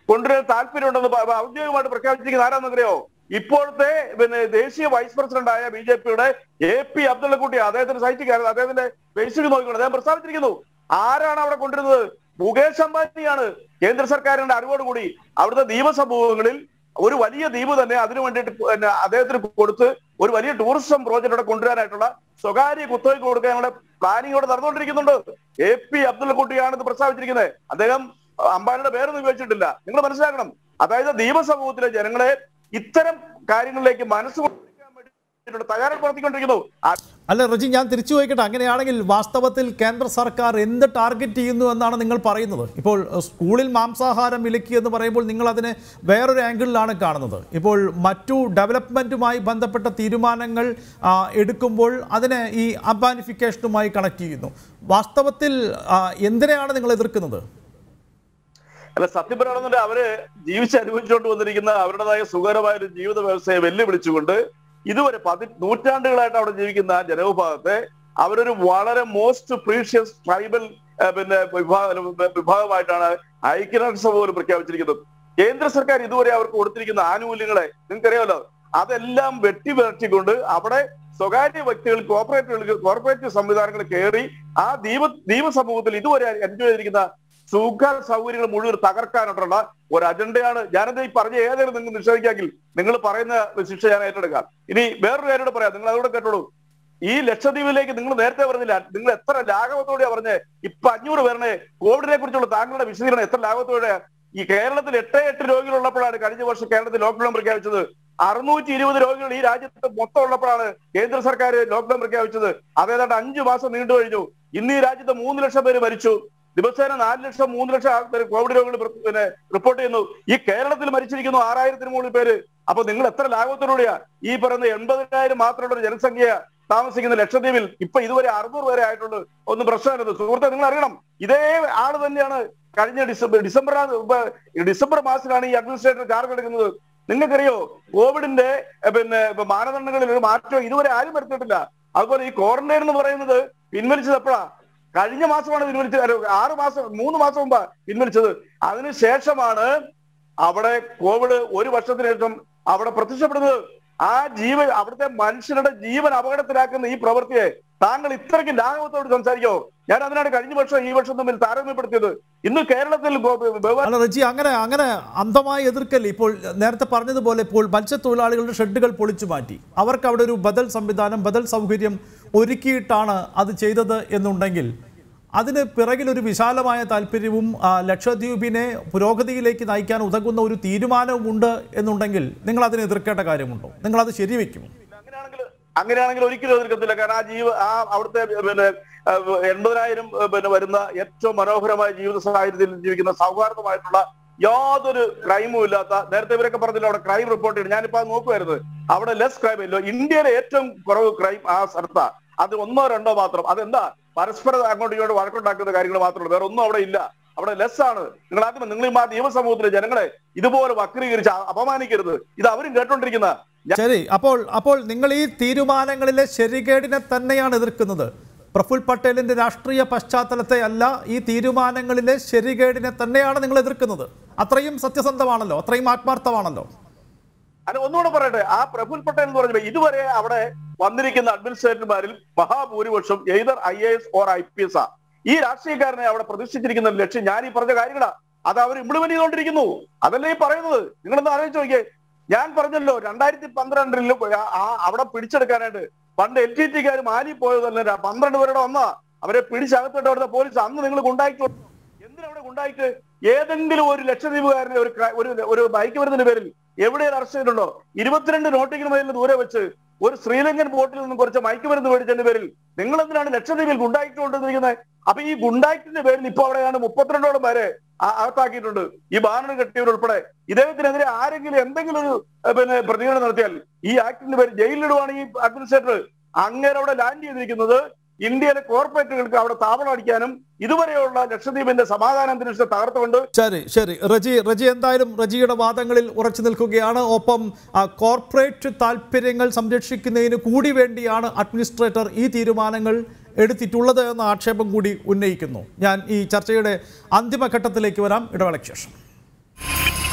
കൊണ്ടുവരാൻ താല്പര്യമുണ്ടെന്ന് പ- പ- ഔദ്യോഗികമായിട്ട് പ്രഖ്യാപിച്ചിരിക്കുന്ന ആരാന്നറിയോ ഇപ്പോഴത്തെ പിന്നെ ദേശീയ വൈസ് പ്രസിഡന്റായ ബി ജെ പിയുടെ എ പി അബ്ദുള്ളക്കുട്ടി അദ്ദേഹത്തിന്റെ സൈറ്റിൽ കയറുന്നത് അദ്ദേഹത്തിന്റെ ഫേസ്ബുക്ക് നോക്കിക്കൊണ്ട് അദ്ദേഹം പ്രസ്താവിച്ചിരിക്കുന്നു ആരാണ് അവിടെ കൊണ്ടുവരുന്നത് മുകേഷ് അംബാനിയാണ് കേന്ദ്ര സർക്കാരിന്റെ അറിവോടുകൂടി അവിടുത്തെ ദ്വീപസമൂഹങ്ങളിൽ ഒരു വലിയ ദ്വീപ് തന്നെ അതിനു വേണ്ടിയിട്ട് പിന്നെ അദ്ദേഹത്തിന് കൊടുത്ത് ഒരു വലിയ ടൂറിസം പ്രോജക്റ്റ് അവിടെ കൊണ്ടുവരാനായിട്ടുള്ള സ്വകാര്യ കുത്തകയ്ക്ക് കൊടുക്കാനുള്ള പ്ലാനിങ് ഇവിടെ നടന്നുകൊണ്ടിരിക്കുന്നുണ്ട് എ പി അബ്ദുള്ളക്കുട്ടിയാണ് ഇത് പ്രസ്താവിച്ചിരിക്കുന്നത് അദ്ദേഹം അംബാനിയുടെ പേരൊന്നും ഉപയോഗിച്ചിട്ടില്ല നിങ്ങൾ മനസ്സിലാക്കണം അതായത് ദ്വീപസമൂഹത്തിലെ ജനങ്ങളെ ഇത്തരം കാര്യങ്ങളിലേക്ക് മനസ്സ് കൊടുക്കാൻ വേണ്ടിയിട്ടുള്ള തയ്യാറെടുപ്പ് നടത്തിക്കൊണ്ടിരിക്കുന്നു ആ അല്ല റജി ഞാൻ തിരിച്ചു ചോദിക്കട്ടെ അങ്ങനെയാണെങ്കിൽ വാസ്തവത്തിൽ കേന്ദ്ര സർക്കാർ എന്ത് ടാർഗറ്റ് ചെയ്യുന്നു എന്നാണ് നിങ്ങൾ പറയുന്നത് ഇപ്പോൾ അഹ്, സ്കൂളിൽ മാംസാഹാരം വിലക്കി എന്ന് പറയുമ്പോൾ നിങ്ങൾ അതിനെ വേറൊരു ആംഗിളിലാണ് കാണുന്നത് ഇപ്പോൾ മറ്റു ഡെവലപ്മെൻറ്റുമായി ബന്ധപ്പെട്ട തീരുമാനങ്ങൾ ആ, എടുക്കുമ്പോൾ അതിനെ ഈ അബാനിഫിക്കേഷനുമായി കണക്ട് ചെയ്യുന്നു വാസ്തവത്തിൽ ആ, എന്തിനെയാണ് നിങ്ങൾ എതിർക്കുന്നത് അല്ല സത്യം പറയുകയാണെന്നുണ്ടെങ്കിൽ അവര് ജീവിച്ചനുഭവിച്ചുകൊണ്ട് വന്നിരിക്കുന്ന അവരുടേതായ സുഖകരമായ ഒരു ജീവിത വ്യവസ്ഥയെ വെല്ലുവിളിച്ചുകൊണ്ട് ഇതുവരെ പതി നൂറ്റാണ്ടുകളായിട്ട് അവിടെ ജീവിക്കുന്ന ജനവിഭാഗത്തെ അവരൊരു വളരെ മോസ്റ്റ് പ്രീഷ്യസ് ട്രൈബൽ പിന്നെ വിഭാഗ വിഭാഗമായിട്ടാണ് ഐക്യരാഷ്ട്രസഭ പോലും പ്രഖ്യാപിച്ചിരിക്കുന്നത് കേന്ദ്ര സർക്കാർ ഇതുവരെ അവർക്ക് കൊടുത്തിരിക്കുന്ന ആനുകൂല്യങ്ങളെ നിങ്ങൾക്കറിയാമല്ലോ അതെല്ലാം വെട്ടിവിറച്ചിക്കൊണ്ട് അവിടെ സ്വകാര്യ വ്യക്തികൾ കോർപ്പറേറ്റുകൾക്ക് കോർപ്പറേറ്റ് സംവിധാനങ്ങൾ കയറി ആ ദ്വീപ ദ്വീപ സമൂഹത്തിൽ ഇതുവരെ എൻജോയ് ചെയ്തിരിക്കുന്ന സുഖ സൗകര്യങ്ങൾ മുഴുവൻ തകർക്കാനായിട്ടുള്ള ഒരു അജണ്ടയാണ് ഞാനത് ഈ പറഞ്ഞ ഏതെങ്കിലും നിങ്ങൾ നിഷേധിക്കാമെങ്കിൽ നിങ്ങൾ പറയുന്ന ശിക്ഷ ഞാൻ ഏറ്റെടുക്കാം ഇനി വേറൊരു കാര്യം കൂടെ പറയാം നിങ്ങൾ അതുകൂടെ കേട്ടോളൂ ഈ ലക്ഷദ്വീപിലേക്ക് നിങ്ങൾ നേരത്തെ പറഞ്ഞില്ല നിങ്ങൾ എത്ര ലാഘവത്തോടെയാ പറഞ്ഞേ ഇപ്പൊ അഞ്ഞൂറ് പേരുടെ കോവിഡിനെ കുറിച്ചുള്ള താങ്കളുടെ വിശദീകരണം എത്ര ലാഘവത്തോടെ ഈ കേരളത്തിൽ എട്ട് എട്ട് രോഗികളുള്ളപ്പോഴാണ് കഴിഞ്ഞ വർഷം കേരളത്തിൽ ലോക്ക്ഡൌൺ പ്രഖ്യാപിച്ചത് അറുന്നൂറ്റി ഇരുപത് രോഗികൾ ഈ രാജ്യത്ത് മൊത്തം ഉള്ളപ്പോഴാണ് കേന്ദ്ര സർക്കാർ ലോക്ക്ഡൌൺ പ്രഖ്യാപിച്ചത് അത് ഏതാണ്ട് അഞ്ചു മാസം നീണ്ടു കഴിഞ്ഞു ഇന്ന് ഈ രാജ്യത്ത് മൂന്ന് ലക്ഷം പേര് മരിച്ചു ദിവസേന നാല് ലക്ഷം മൂന്ന് ലക്ഷം ആൾക്കാർ കോവിഡ് രോഗികൾ പ്ര- പിന്നെ റിപ്പോർട്ട് ചെയ്യുന്നു ഈ കേരളത്തിൽ മരിച്ചിരിക്കുന്നു ആറായിരത്തിന് മുകളിൽ പേര് അപ്പൊ നിങ്ങൾ എത്ര ലാഭത്തോടുകൂടിയാ ഈ പറയുന്ന എൺപതിനായിരം മാത്രമുള്ള ഒരു ജനസംഖ്യ താമസിക്കുന്ന ലക്ഷദ്വീപിൽ ഇപ്പൊ ഇതുവരെ അറുന്നൂറ് പേരെ ആയിട്ടുണ്ട് ഒന്നും പ്രശ്നമല്ലത് സുഹൃത്തെ നിങ്ങൾ അറിയണം ഇതേ ആള് തന്നെയാണ് കഴിഞ്ഞ ഡിസംബർ ഡിസംബർ ഡിസംബർ മാസത്തിലാണ് ഈ അഡ്മിനിസ്ട്രേറ്റർ ചാർജ് എടുക്കുന്നത് നിങ്ങൾക്കറിയോ കോവിഡിന്റെ എ, പിന്നെ ഇപ്പൊ മാനദണ്ഡങ്ങളിൽ ഒരു മാറ്റം ഇതുവരെ ആരും വരുത്തിയിട്ടില്ല അതുപോലെ ഈ ക്വാറന്റൈൻ എന്ന് പറയുന്നത് പിൻവലിച്ചത് എപ്പോഴാ കഴിഞ്ഞ മാസമാണ് പിൻവലിച്ചത് അല്ല, ആറ് മാസം മൂന്ന് മാസം മുമ്പാ പിൻവലിച്ചത് അതിനുശേഷമാണ് അവിടെ കോവിഡ് ഒരു വർഷത്തിന് ശേഷം അവിടെ പ്രത്യക്ഷപ്പെടുന്നത് ആ ജീവ അവിടുത്തെ മനുഷ്യരുടെ ജീവൻ അപകടത്തിലാക്കുന്ന ഈ പ്രവൃത്തിയെ താങ്കൾ ഇത്രയ്ക്ക് ലാഘവത്തോട് സംസാരിക്കോ ഞാൻ അതിനാണ് കഴിഞ്ഞ വർഷം ഈ വർഷം തമ്മിൽ താരതമ്യപ്പെടുത്തിയത് ഇന്ന് കേരളത്തിൽ ഗോ- വ്യവ- അല്ല റജി അങ്ങനെ അങ്ങനെ അന്ധമായി എതിർക്കല്ലേ ഇപ്പോൾ നേരത്തെ പറഞ്ഞതുപോലെ ഇപ്പോൾ മത്സ്യത്തൊഴിലാളികളുടെ ഷെഡുകൾ പൊളിച്ചു മാറ്റി അവർക്ക് അവിടെ ഒരു ബദൽ സംവിധാനം ബദൽ സൗകര്യം ഒരുക്കിയിട്ടാണ് അത് ചെയ്തത് എന്നുണ്ടെങ്കിൽ അതിന് പിറകിൽ ഒരു വിശാലമായ താല്പര്യവും ആ, ലക്ഷദ്വീപിനെ പുരോഗതിയിലേക്ക് നയിക്കാൻ ഉതകുന്ന ഒരു തീരുമാനവുമുണ്ട് എന്നുണ്ടെങ്കിൽ നിങ്ങൾ അതിനെ എതിർക്കേണ്ട കാര്യമുണ്ടോ നിങ്ങൾ അത് ശരിവെക്കുമോ അങ്ങനെയാണെങ്കിൽ അങ്ങനെയാണെങ്കിൽ ഒരിക്കലും എതിർക്കത്തില്ല കാരണം ആ ജീവ ആ അവിടുത്തെ പിന്നെ ഏഹ്, എൺപതിനായിരം ഏഹ്, പിന്നെ വരുന്ന ഏറ്റവും മനോഹരമായ ജീവിത സാഹചര്യത്തിൽ ജീവിക്കുന്ന സൗഹാർദ്ദമായിട്ടുള്ള യാതൊരു ക്രൈമും ഇല്ലാത്ത നേരത്തെ ഇവരൊക്കെ പറഞ്ഞില്ല അവിടെ ക്രൈം റിപ്പോർട്ട് ചെയ്തു ഞാനിപ്പോ അത് നോക്കുമായിരുന്നു അവിടെ ലെസ് ക്രൈം ഇല്ലോ ഇന്ത്യയിലെ ഏറ്റവും കുറവ് ക്രൈം ആ സ്ഥലത്താ അത് ഒന്നോ രണ്ടോ മാത്രം അതെന്താ പരസ്പരം അങ്ങോട്ടും ഇങ്ങോട്ടും വഴക്കുണ്ടാക്കുന്ന കാര്യങ്ങൾ മാത്രമേ വേറെ ഒന്നും അവിടെ ഇല്ല അവിടെ ലെസ് ആണ് നിങ്ങൾ ആദ്യം നിങ്ങൾ ഈ മാ നിയമസമൂഹത്തിലെ ജനങ്ങളെ ഇതുപോലെ വക്രീകരിച്ച് അ- അപമാനിക്കരുത് ഇത് അവരും കേട്ടോണ്ടിരിക്കുന്ന ശരി അപ്പോൾ അപ്പോൾ നിങ്ങൾ ഈ തീരുമാനങ്ങളിലെ ശരികേടിനെ തന്നെയാണ് എതിർക്കുന്നത് പ്രഫുൽ പട്ടേലിന്റെ രാഷ്ട്രീയ പശ്ചാത്തലത്തെ അല്ല ഈ തീരുമാനങ്ങളിലെ ശരികേടിനെ തന്നെയാണ് നിങ്ങൾ എതിർക്കുന്നത് അത്രയും സത്യസന്ധമാണല്ലോ അത്രയും ആത്മാർത്ഥമാണല്ലോ അല്ല ഒന്നുകൂടെ പറയട്ടെ ആ പ്രഫുൽ പട്ടേൽ എന്ന് പറഞ്ഞ ഇതുവരെ അവിടെ വന്നിരിക്കുന്ന അഡ്മിനിസ്ട്രേറ്റർമാരിൽ മഹാഭൂരിപക്ഷം either I A S or I P S ആ ഈ രാഷ്ട്രീയക്കാരനെ അവിടെ പ്രതിഷ്ഠിച്ചിരിക്കുന്ന ലക്ഷ്യം ഞാൻ ഈ പറഞ്ഞ കാര്യങ്ങളാ അത് അവർ ഇംപ്ലിമെന്റ് ചെയ്തുകൊണ്ടിരിക്കുന്നു അതല്ലേ ഈ പറയുന്നത് നിങ്ങളൊന്ന് ആലോചിച്ച് നോക്കിയേ ഞാൻ പറഞ്ഞല്ലോ രണ്ടായിരത്തി പന്ത്രണ്ടിൽ അവിടെ പിടിച്ചെടുക്കാനായിട്ട് പണ്ട് എൽ ടി ടിക്കാർ മാലി പോയതല്ല പന്ത്രണ്ട് പേരുടെ വന്നാ അവരെ പിടിച്ചകത്തോട്ട് അവിടുത്തെ പോലീസ് അന്ന് നിങ്ങൾ കൊണ്ടാക്കി എന്തിനവിടെ കൊണ്ടായിട്ട് ഏതെങ്കിലും ഒരു ലക്ഷദ്വീപുകാരനെ ഒരു ക്ര- ഒരു ഒരു ബൈക്ക് വരുന്നതിന്റെ പേരിൽ എവിടെയാണ് അറസ്റ്റ് ചെയ്തിട്ടുണ്ടോ ഇരുപത്തിരണ്ട് നോട്ടിക്കൽ മൈലിന് ദൂരെ വെച്ച് ഒരു ശ്രീലങ്കൻ ബോട്ടിൽ നിന്നും കുറച്ച് മയക്കുമരുന്ന് മേടിച്ചതിന്റെ പേരിൽ നിങ്ങൾ എന്തിനാണ് ലക്ഷദ്വീപിൽ ഗുണ്ടായിട്ട് കൊണ്ടുവന്നിരിക്കുന്നത് അപ്പൊ ഈ ഗുണ്ടായിട്ടിന്റെ പേരിൽ ഇപ്പൊ അവിടെയാണ് മുപ്പത്തിരണ്ടോളം പേരെ ആ- അകത്താക്കിയിട്ടുണ്ട് ഈ ബാനർ കെട്ടിയവരുൾപ്പെടെ ഇദ്ദേഹത്തിനെതിരെ ആരെങ്കിലും എന്തെങ്കിലും ഒരു ഏഹ്, പിന്നെ പ്രതികരണം നടത്തിയാൽ ഈ ആക്ടിന്റെ പേര് ജയിലിലിടുവാണ് ഈ അഡ്മിനിസ്ട്രേറ്റർ അങ്ങനെ അവിടെ ലാൻഡ് ചെയ്തിരിക്കുന്നത് ഇന്ത്യയിലെ കോർപ്പറേറ്റുകൾക്ക് അവിടെ താവളം അടിക്കാനും ഇതുവരെയുള്ള ലക്ഷദ്വീപിന്റെ സമാധാന അന്തരീക്ഷത്തെ തകർത്തുകൊണ്ട് ശരി ശരി റജി റജി എന്തായാലും റജിയുടെ വാദങ്ങളിൽ ഉറച്ചു നിൽക്കുകയാണ് ഒപ്പം ആ, കോർപ്പറേറ്റ് താല്പര്യങ്ങൾ സംരക്ഷിക്കുന്നതിന് കൂടി വേണ്ടിയാണ് അഡ്മിനിസ്ട്രേറ്റർ ഈ തീരുമാനങ്ങൾ എടുത്തിട്ടുള്ളത് എന്ന ആക്ഷേപം കൂടി ഉന്നയിക്കുന്നു ഞാൻ ഈ ചർച്ചയുടെ അന്തിമഘട്ടത്തിലേക്ക് വരാം ഇടവേളയ്ക്ക് ശേഷം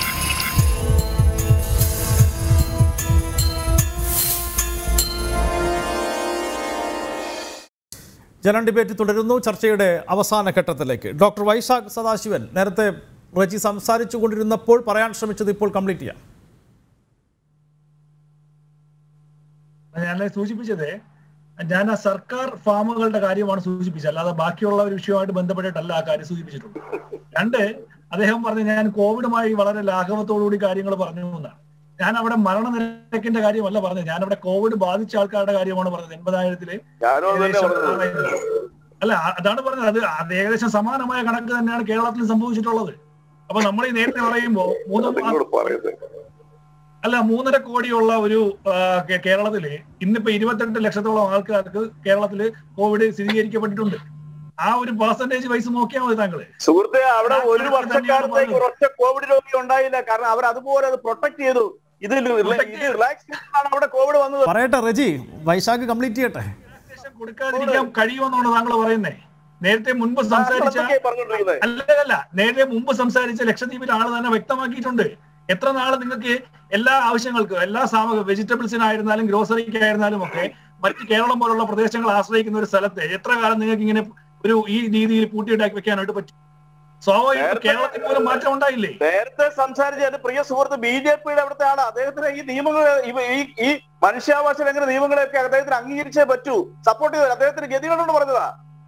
ജനറൽ ഡിബേറ്റ് തുടരുന്നു ചർച്ചയുടെ അവസാന ഘട്ടത്തിലേക്ക് ഡോക്ടർ വൈശാഖ് സദാശിവൻ നേരത്തെ റജി സംസാരിച്ചു കൊണ്ടിരുന്നപ്പോൾ പറയാൻ ശ്രമിച്ചത് ഇപ്പോൾ കംപ്ലീറ്റ് ചെയ്യാം ഞാൻ സൂചിപ്പിച്ചത് ഞാൻ ആ സർക്കാർ ഫാമുകളുടെ കാര്യമാണ് സൂചിപ്പിച്ചത് അല്ലാതെ ബാക്കിയുള്ള ഒരു വിഷയവുമായിട്ട് ബന്ധപ്പെട്ടിട്ടല്ല ആ കാര്യം സൂചിപ്പിച്ചിട്ടുള്ളത് രണ്ട് അദ്ദേഹം പറഞ്ഞു ഞാൻ കോവിഡുമായി വളരെ ലാഘവത്തോടുകൂടി കാര്യങ്ങൾ പറഞ്ഞു എന്നാണ് ഞാൻ അവിടെ മരണനിരക്കിന്റെ കാര്യമല്ല പറഞ്ഞത് ഞാൻ അവിടെ കോവിഡ് ബാധിച്ച ആൾക്കാരുടെ കാര്യമാണ് പറഞ്ഞത് എൺപതായിരത്തില് ഞാനും അത് തന്നെ ഏകദേശം പറഞ്ഞത് ആറായിരം. അല്ല ആ- അതാണ് പറഞ്ഞത് അത് അത് ഏകദേശം സമാനമായ കണക്ക് തന്നെയാണ് കേരളത്തിൽ സംഭവിച്ചിട്ടുള്ളത് അപ്പൊ നമ്മൾ ഈ നേരത്തെ പറയുമ്പോ മൂന്ന് മാ- നിങ്ങളോട് പറയുന്നത് അല്ല മൂന്നര കോടിയുള്ള ഒരു ആ, കേ- കേരളത്തില് ഇന്നിപ്പോ ഇരുപത്തെട്ട് ലക്ഷത്തോളം ആൾക്കാർക്ക് കേരളത്തില് കോവിഡ് സ്ഥിരീകരിക്കപ്പെട്ടിട്ടുണ്ട് ആ ഒരു പെർസെന്റേജ് വൈസ് നോക്കിയാൽ മതി താങ്കള് സുഹൃത്തെ അവിടെ ആ, ഒരു അതൊക്കെ വർഷക്കാലത്തേക്ക് തന്നെയാണ് ഒരൊറ്റ കോവിഡ് രോഗി ഉണ്ടായില്ല കാരണം അവർ അതുപോലെ അത് പ്രൊട്ടക്ട് ചെയ്തു ഇത് Protect ഇത് റിലാക്സ് ആണ് അവിടെ കോവിഡ് വന്നത് പറയട്ടെ റജി വൈശാഖ് കംപ്ലീറ്റ് ചെയ്യട്ടെ വാക്സിനേഷൻ കൊടുക്കാതിരിക്കാൻ കഴിയുമെന്നാണ് താങ്കൾ പറയുന്നേ നേരത്തെ മുൻപ് സംസാരിച്ച എന്തൊക്കെയാ പറഞ്ഞോണ്ടിരിക്കുന്നത് അല്ലല്ല നേരത്തെ മുമ്പ് സംസാരിച്ച ലക്ഷദ്വീപിലെ ആള് തന്നെ വ്യക്തമാക്കിയിട്ടുണ്ട് എത്ര നാള് നിങ്ങൾക്ക് എല്ലാ ആവശ്യങ്ങൾക്കും എല്ലാ സാമഗ്രി വെജിറ്റബിൾസിനായിരുന്നാലും ഗ്രോസറിക്കായിരുന്നാലും ഒക്കെ മറ്റ് കേരളം പോലുള്ള പ്രദേശങ്ങൾ ആശ്രയിക്കുന്ന ഒരു സ്ഥലത്ത് എത്ര കാലം നിങ്ങൾക്ക് ഇങ്ങനെ ഒരു ഈ രീതിയിൽ പൂട്ടിയിട്ടാക്കി വെക്കാനായിട്ട് പറ്റും സ്വാഭാവികം നേരത്തെ- കേരളത്തിൽ പോലും മാറ്റം ഉണ്ടായില്ലേ നേരത്തെ സംസാരിച്ച എന്റെ പ്രിയ സുഹൃത്ത് ബി ജെ പിയുടെ അവിടുത്തെ ആള് അദ്ദേഹത്തിന് ഈ നിയമങ്ങൾ ഇവ- ഈ ഈ മനുഷ്യാവകാശ ലംഘന നിയമങ്ങളെയൊക്കെ അദ്ദേഹത്തിന് അംഗീകരിച്ചേ പറ്റൂ സപ്പോർട്ട് ചെയ്തു അദ്ദേഹത്തിന് ഗതികളുണ്ട് പറഞ്ഞതാ